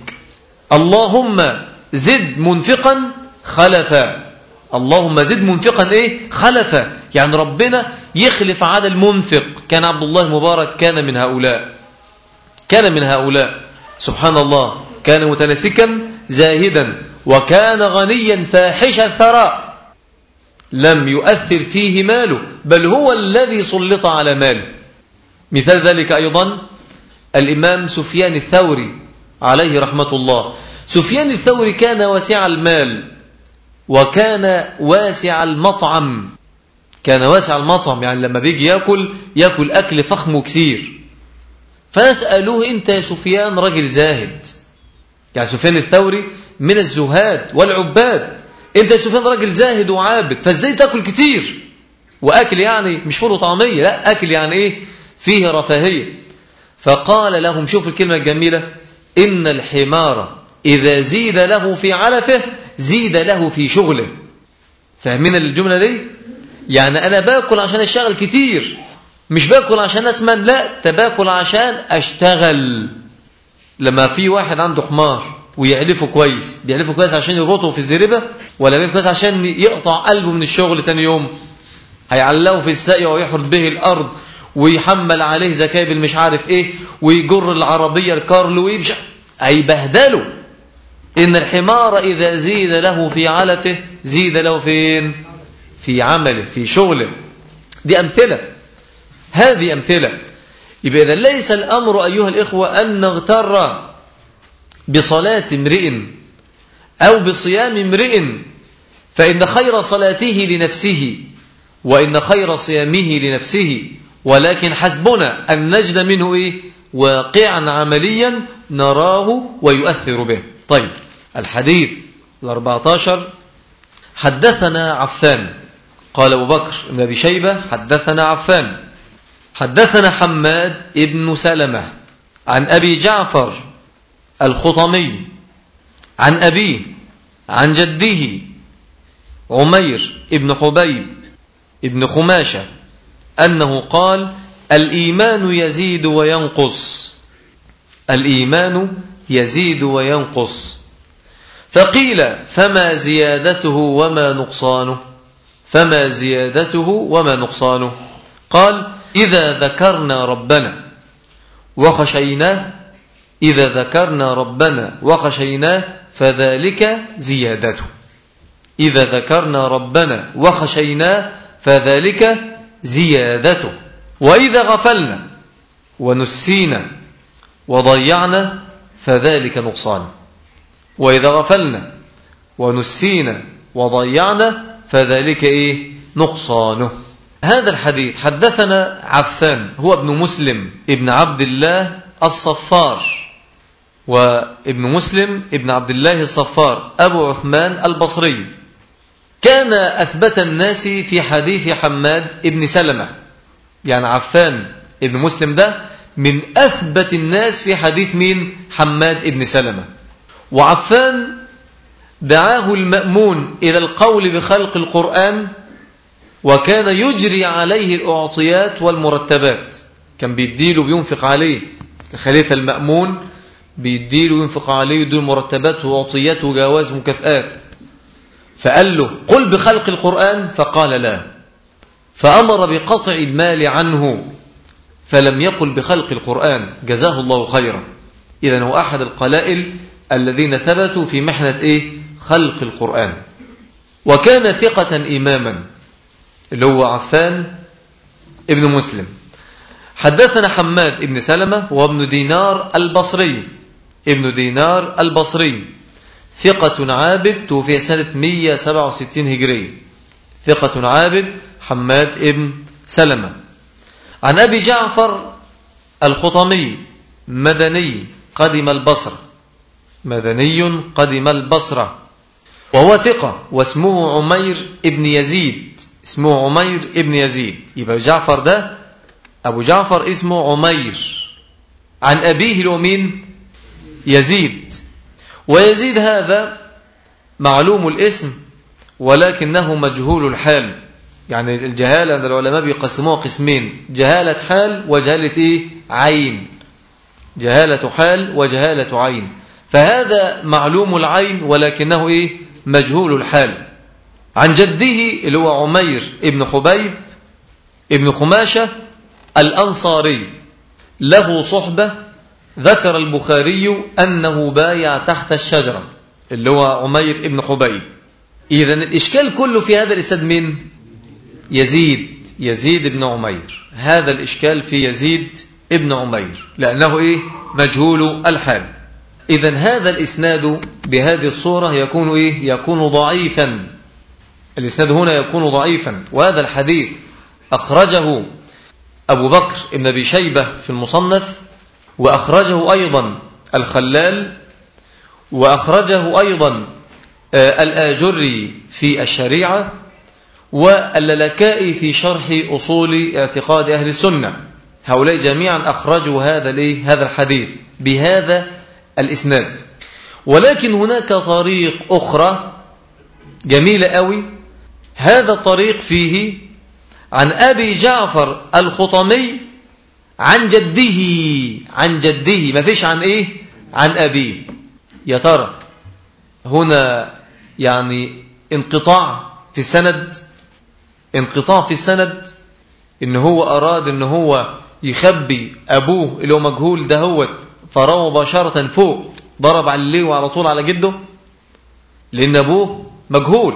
Speaker 1: اللهم زد منفقا خلفا اللهم زد منفقا ايه خلفا يعني ربنا يخلف على المنفق كان عبد الله المبارك كان من هؤلاء كان من هؤلاء سبحان الله كان متنسكا زاهدا وكان غنيا فاحش الثراء لم يؤثر فيه ماله بل هو الذي سلط على ماله مثال ذلك أيضا الإمام سفيان الثوري عليه رحمة الله سفيان الثوري كان واسع المال وكان واسع المطعم كان واسع المطعم يعني لما بيجي يأكل يأكل أكل فخم كثير فنسألوه أنت يا سفيان رجل زاهد يعني سفيان الثوري من الزهاد والعباد أنت يا سفيان رجل زاهد وعابد فازاي تأكل كتير وأكل يعني مش فول طعمية لا أكل يعني إيه فيه رفاهية فقال لهم شوف الكلمة الجميلة إن الحمار إذا زيد له في علفه زيد له في شغله فاهمين الجملة دي يعني أنا باكل عشان أشتغل كتير مش باكل عشان أسمن لا تباكل عشان أشتغل لما في واحد عنده حمار ويعلفه كويس بيعلفه كويس عشان يربطه في الزربة ولا بيعلفه كويس عشان يقطع قلبه من الشغل تاني يوم هيعلقه في الساقية ويحرط به الأرض ويحمل عليه زكايب مش عارف ايه ويجر العربية الكارل ويمشي هيبهدله إن الحمار إذا زيد له في علفه زيد له فين في عمله في شغله دي أمثلة هذه أمثلة يبقى إذا ليس الأمر أيها الإخوة أن نغتر بصلاة امرئ أو بصيام امرئ فإن خير صلاته لنفسه وإن خير صيامه لنفسه ولكن حسبنا أن نجد منه إيه واقعا عمليا نراه ويؤثر به طيب الحديث الأربعتاشر حدثنا عفان قال أبو بكر بن أبي شيبة حدثنا عفان حدثنا حماد ابن سلمة عن أبي جعفر الخطمي عن أبيه عن جده عمير ابن حبيب ابن خماشة أنه قال الإيمان يزيد وينقص الإيمان يزيد وينقص فقيل فما زيادته وما نقصانه فما زيادته وما نقصانه قال إذا ذكرنا ربنا وخشيناه إذا ذكرنا ربنا وخشيناه فذلك زيادته إذا ذكرنا ربنا وخشيناه فذلك زيادته وإذا غفلنا ونسينا وضيعنا فذلك نقصان وإذا غفلنا ونسينا وضيعنا فذلك إيه نقصانه هذا الحديث حدثنا عفان هو ابن مسلم ابن عبد الله الصفار وابن مسلم ابن عبد الله الصفار أبو عثمان البصري كان أثبت الناس في حديث حماد ابن سلمة يعني عفان ابن مسلم ده من أثبت الناس في حديث مين حماد ابن سلمة وعفان دعاه المأمون إلى القول بخلق القرآن وكان يجري عليه الأعطيات والمرتبات كان بيديله بينفق عليه الخليفة المأمون بيديله وينفق عليه يديله مرتبات وأعطيات وجواز مكافآت فقال له قل بخلق القرآن فقال لا فأمر بقطع المال عنه فلم يقل بخلق القرآن جزاه الله خيرا إذا هو أحد القلائل الذين ثبتوا في محنة إيه؟ خلق القرآن وكان ثقة إماما اللي هو عفان ابن مسلم حدثنا حماد ابن سلمة وابن دينار البصري ابن دينار البصري ثقة عابد توفي سنة 167 هجرية ثقة عابد حماد ابن سلمة عن أبي جعفر الخطمي مدني قدم البصرة مدني قدم البصرة وهو ثقة واسمه عمير ابن يزيد اسمه عمير ابن يزيد يبقى جعفر ده أبو جعفر اسمه عمير عن أبيه لومين يزيد ويزيد هذا معلوم الاسم ولكنه مجهول الحال يعني الجهالة عند العلماء بيقسموها قسمين جهالة حال وجهالة إيه؟ عين جهالة حال وجهالة عين فهذا معلوم العين ولكنه إيه؟ مجهول الحال عن جده اللي هو عمير ابن خبيب ابن خماشة الأنصاري له صحبة ذكر البخاري أنه بايع تحت الشجرة اللي هو عمير ابن خبيب إذا الإشكال كله في هذا الإسد من يزيد يزيد ابن عمير هذا الإشكال في يزيد ابن عمير لأنه إيه مجهول الحال إذا هذا الإسناد بهذه الصورة يكون إيه يكون ضعيفا الإسناد هنا يكون ضعيفا وهذا الحديث أخرجه أبو بكر ابن أبي شيبة في المصنف وأخرجه أيضا الخلال وأخرجه أيضا آه، الآجري في الشريعة والللكائي في شرح أصول اعتقاد أهل السنة هؤلاء جميعا أخرجوا هذا هذا الحديث بهذا الإسناد ولكن هناك طريق أخرى جميلة قوي هذا الطريق فيه عن أبي جعفر الخطمي عن جده عن جده ما فيش عن إيه عن أبيه يا ترى هنا يعني انقطاع في السند انقطاع في السند ان هو اراد ان هو يخبي ابوه اللي هو مجهول ده هو فراه مباشرة فوق ضرب على الليل وعلى طول على جده لان ابوه مجهول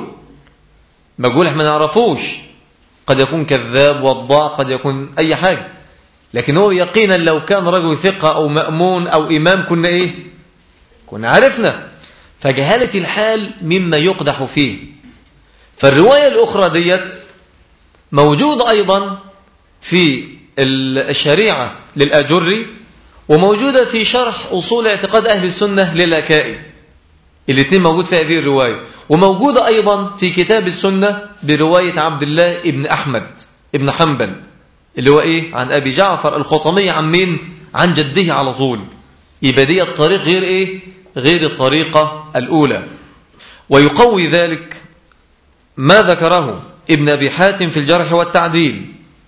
Speaker 1: مجهول احنا ما نعرفوش قد يكون كذاب وضاع قد يكون اي حاجة لكن هو يقينا لو كان رجل ثقة او مأمون او امام كنا ايه كنا عرفنا فجهالة الحال مما يقدح فيه فالرواية الأخرى ديت موجود أيضا في الشريعة للأجري وموجودة في شرح أصول اعتقاد أهل السنة للأكائي الاثنين موجود في هذه الرواية وموجودة أيضا في كتاب السنة برواية عبد الله ابن أحمد ابن حنبل اللي هو إيه عن أبي جعفر الخطمي عن مين عن جده على طول يبقى دي الطريق غير إيه غير الطريقة الأولى ويقوي ذلك ما ذكره ابن أبي حاتم في الجرح والتعديل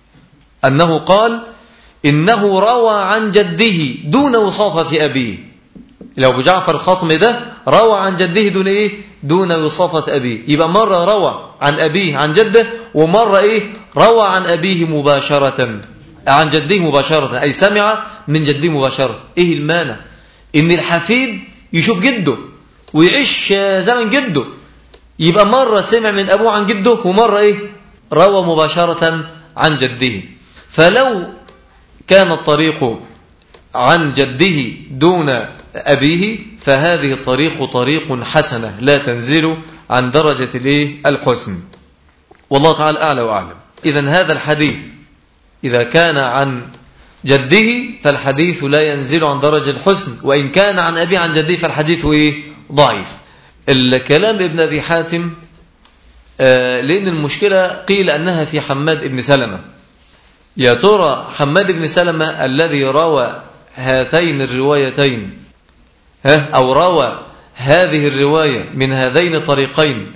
Speaker 1: أنه قال إنه روى عن جده دون وصافة أبيه لو أبو جعفر الخاطم ده روى عن جده دون إيه دون وصافة أبيه يبقى مرة روى عن أبيه عن جده ومرة إيه روى عن أبيه مباشرة عن جده مباشرة أي سمع من جده مباشرة إيه المانع إن الحفيد يشوف جده ويعيش زمن جده يبقى مرة سمع من أبوه عن جده ومرة إيه روى مباشرة عن جده فلو كان الطريق عن جده دون أبيه فهذه الطريق طريق حسنة لا تنزل عن درجة الإيه الحسن والله تعالى أعلى وأعلم إذا هذا الحديث إذا كان عن جده فالحديث لا ينزل عن درجة الحسن وإن كان عن أبي عن جده فالحديث إيه؟ ضعيف الكلام ابن أبي حاتم آه لأن المشكلة قيل أنها في حماد ابن سلمة يا ترى حماد بن سلمة الذي روى هاتين الروايتين ها أو روى هذه الرواية من هذين الطريقين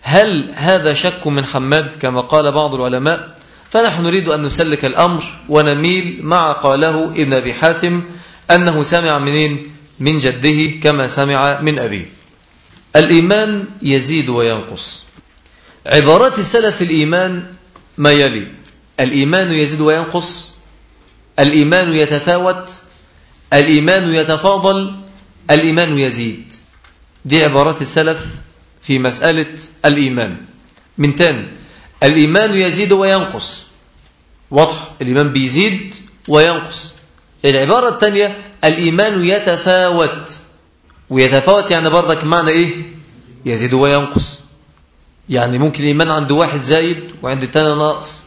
Speaker 1: هل هذا شك من حماد كما قال بعض العلماء فنحن نريد أن نسلك الأمر ونميل مع قاله ابن أبي حاتم أنه سمع منين من جده كما سمع من أبيه الإيمان يزيد وينقص عبارات السلف الإيمان ما يلي الإيمان يزيد وينقص الإيمان يتفاوت الإيمان يتفاضل الإيمان يزيد دي عبارات السلف في مسألة الإيمان من تاني الإيمان يزيد وينقص واضح الإيمان بيزيد وينقص العبارة الثانية الإيمان يتفاوت ويتفاوت يعني برضك معنى إيه يزيد وينقص يعني ممكن الإيمان عند واحد زايد وعند الثاني ناقص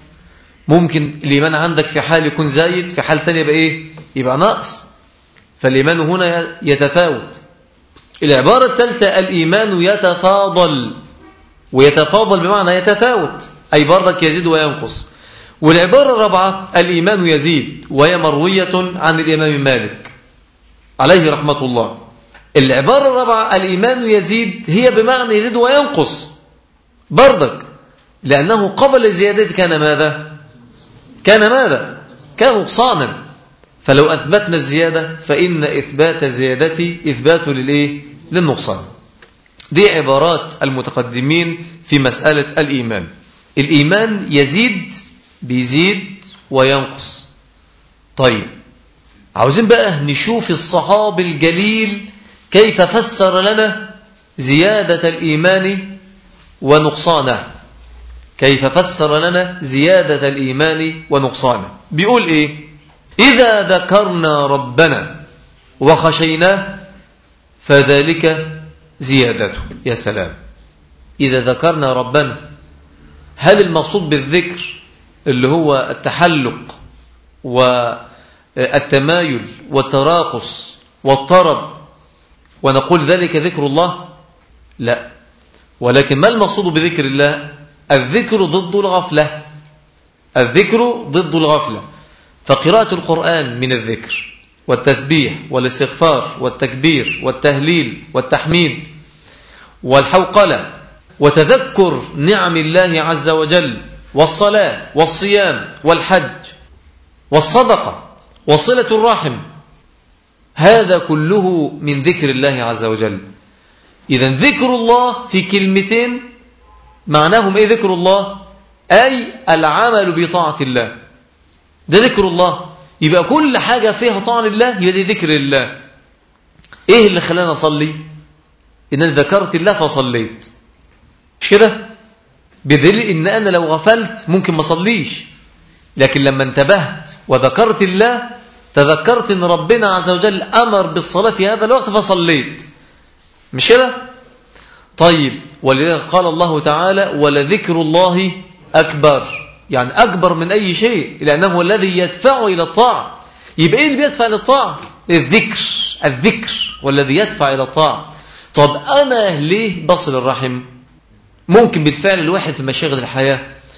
Speaker 1: ممكن الإيمان عندك في حال يكون زايد في حال ثانية يبقى إيه يبقى ناقص فالإيمان هنا يتفاوت العبارة الثالثة الإيمان يتفاضل ويتفاضل بمعنى يتفاوت أي برضك يزيد وينقص والعبارة الرابعة الإيمان يزيد وهي مروية عن الإمام مالك عليه رحمة الله العبارة الرابعة الإيمان يزيد هي بمعنى يزيد وينقص برضك لأنه قبل الزيادة كان ماذا كان ماذا كان نقصانا فلو أثبتنا الزيادة فإن إثبات الزيادة إثبات للإيه للنقصان دي عبارات المتقدمين في مسألة الإيمان الإيمان يزيد بيزيد وينقص طيب عاوزين بقى نشوف الصحابي الجليل كيف فسر لنا زيادة الإيمان ونقصانه كيف فسر لنا زيادة الإيمان ونقصانه بيقول إيه إذا ذكرنا ربنا وخشيناه فذلك زيادته يا سلام إذا ذكرنا ربنا هل المقصود بالذكر اللي هو التحلق والتمايل والتراقص والطرب ونقول ذلك ذكر الله لا ولكن ما المقصود بذكر الله الذكر ضد الغفلة الذكر ضد الغفلة فقراءة القرآن من الذكر والتسبيح والاستغفار والتكبير والتهليل والتحميد والحوقلة وتذكر نعم الله عز وجل والصلاة والصيام والحج والصدقة وصلة الرحم هذا كله من ذكر الله عز وجل إذا ذكر الله في كلمتين معناهم إيه ذكر الله أي العمل بطاعة الله ده ذكر الله يبقى كل حاجة فيها طاعة لله يبقى دي ذكر الله إيه اللي خلاني أصلي إن أنا ذكرت الله فصليت مش كده بدليل إن أنا لو غفلت ممكن ما صليش لكن لما انتبهت وذكرت الله تذكرت ان ربنا عز وجل امر بالصلاه في هذا الوقت فصليت مش كده طيب ولذلك قال الله تعالى ولذكر الله اكبر يعني اكبر من اي شيء لانه هو الذي يدفع الى الطاعه يبقى ايه اللي بيدفع الى الطاعه الذكر الذكر والذي يدفع الى الطاعه طب انا ليه بصل الرحم ممكن بالفعل الواحد في مشاغل الحياه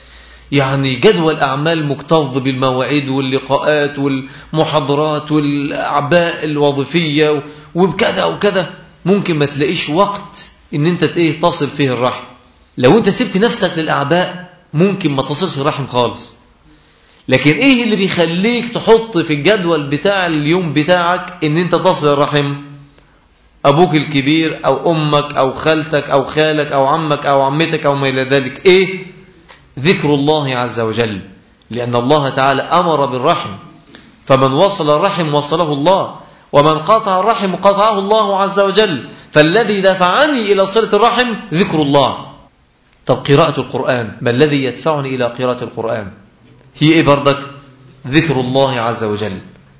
Speaker 1: يعني جدول أعمال مكتظ بالمواعيد واللقاءات والمحاضرات والأعباء الوظيفية وبكذا وكذا ممكن ما تلاقيش وقت ان انت ايه تصل فيه الرحم لو انت سبت نفسك للأعباء ممكن ما تصلش الرحم خالص لكن ايه اللي بيخليك تحط في الجدول بتاع اليوم بتاعك ان انت تصل الرحم ابوك الكبير او امك او خالتك او خالك او عمك او عمتك او ما الى ذلك ايه ذكر الله عز وجل لأن الله تعالى أمر بالرحم فمن وصل الرحم وصله الله ومن قطع الرحم قطعه الله عز وجل فالذي دفعني إلى صلة الرحم ذكر الله طب قراءة القرآن ما الذي يدفعني إلى قراءة القرآن هي إيه بردك ذكر الله عز وجل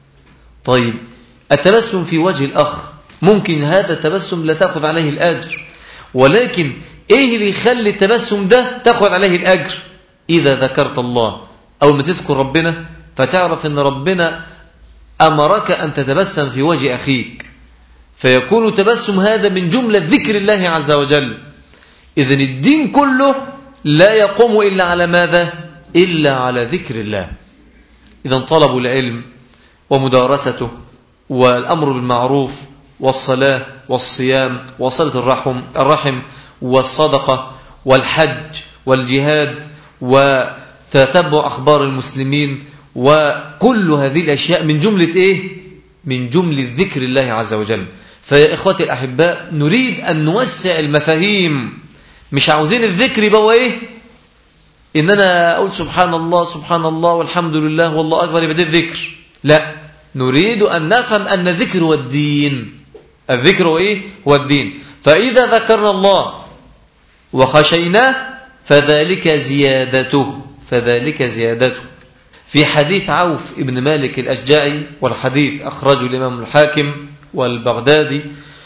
Speaker 1: طيب التبسم في وجه الأخ ممكن هذا التبسم لا تأخذ عليه الأجر ولكن ايه اللي يخلي التبسم ده تاخد عليه الاجر اذا ذكرت الله اول ما تذكر ربنا فتعرف ان ربنا امرك ان تتبسم في وجه اخيك فيكون تبسم هذا من جمله ذكر الله عز وجل اذا الدين كله لا يقوم الا على ماذا الا على ذكر الله اذا طلب العلم ومدارسته والامر بالمعروف والصلاه والصيام وصله الرحم الرحم والصدقة والحج والجهاد وتتبع أخبار المسلمين وكل هذه الأشياء من جملة إيه؟ من جملة ذكر الله عز وجل فيا إخوتي الأحباء نريد أن نوسع المفاهيم مش عاوزين الذكر يبقى إيه؟ إن أنا أقول سبحان الله سبحان الله والحمد لله والله أكبر يبقى ده الذكر لا نريد أن نفهم أن الذكر هو الدين الذكر هو إيه؟ هو الدين فإذا ذكرنا الله وخشيناه فذلك زيادته فذلك زيادته في حديث عوف ابن مالك الأشجعي والحديث أخرجه الإمام الحاكم والبغدادي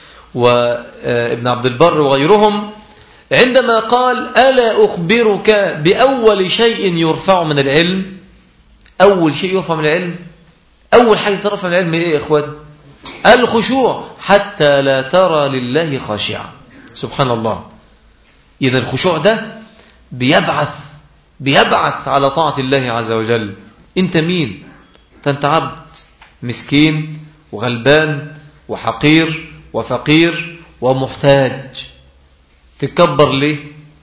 Speaker 1: وابن عبد البر وغيرهم عندما قال ألا أخبرك بأول شيء يرفع من العلم أول شيء يرفع من العلم أول حاجة ترفع من العلم إيه يا إخوان الخشوع حتى لا ترى لله خاشعا سبحان الله إذا الخشوع ده بيبعث بيبعث على طاعة الله عز وجل أنت مين؟ أنت عبد مسكين وغلبان وحقير وفقير ومحتاج تكبر ليه؟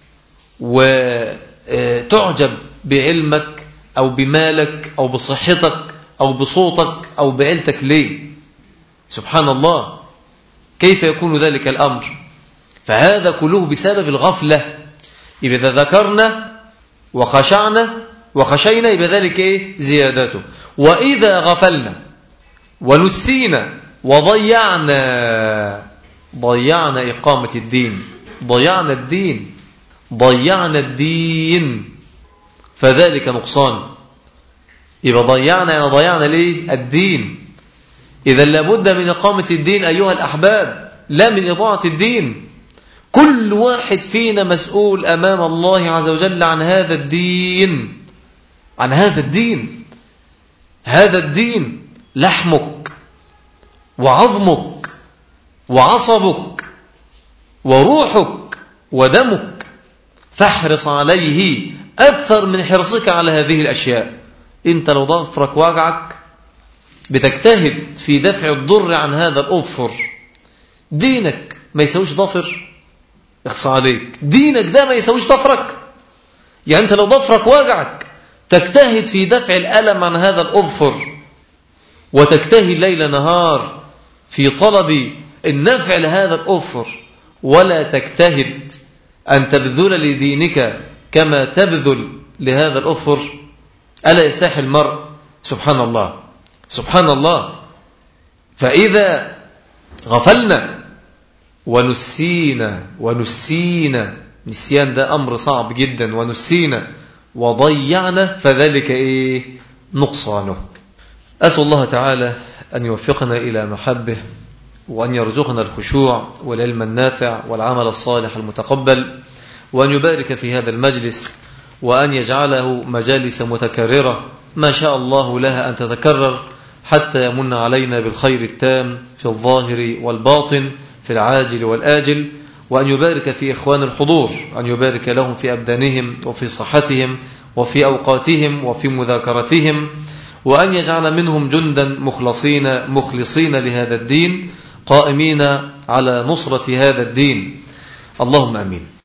Speaker 1: وتعجب بعلمك أو بمالك أو بصحتك أو بصوتك أو بعيلتك ليه؟ سبحان الله كيف يكون ذلك الأمر؟ فهذا كله بسبب الغفلة يبقى إذا ذكرنا وخشعنا وخشينا يبقى ذلك إيه زيادته وإذا غفلنا ونسينا وضيعنا ضيعنا إقامة الدين ضيعنا الدين ضيعنا الدين فذلك نقصان يبقى ضيعنا يعني ضيعنا ليه الدين إذا لابد من إقامة الدين أيها الأحباب لا من إضاعة الدين كل واحد فينا مسؤول أمام الله عز وجل عن هذا الدين عن هذا الدين هذا الدين لحمك وعظمك وعصبك وروحك ودمك فاحرص عليه أكثر من حرصك على هذه الأشياء أنت لو ضفرك وجعك بتجتهد في دفع الضر عن هذا الأظفر دينك ما يسويش ضفر يخص عليك دينك ده ما يسويش ضفرك يعني أنت لو ضفرك وجعك تجتهد في دفع الألم عن هذا الأظفر وتجتهد ليل نهار في طلب النفع لهذا الأفر ولا تجتهد أن تبذل لدينك كما تبذل لهذا الأفر ألا يستحي المرء سبحان الله سبحان الله فإذا غفلنا ونسينا ونسينا نسيان ده أمر صعب جدا ونسينا وضيعنا فذلك إيه نقصانه أسأل الله تعالى أن يوفقنا إلى محبه وأن يرزقنا الخشوع والعلم النافع والعمل الصالح المتقبل وأن يبارك في هذا المجلس وأن يجعله مجالس متكررة ما شاء الله لها أن تتكرر حتى يمن علينا بالخير التام في الظاهر والباطن في العاجل والآجل وأن يبارك في إخوان الحضور أن يبارك لهم في أبدانهم وفي صحتهم وفي أوقاتهم وفي مذاكرتهم وأن يجعل منهم جندا مخلصين مخلصين لهذا الدين قائمين على نصرة هذا الدين اللهم أمين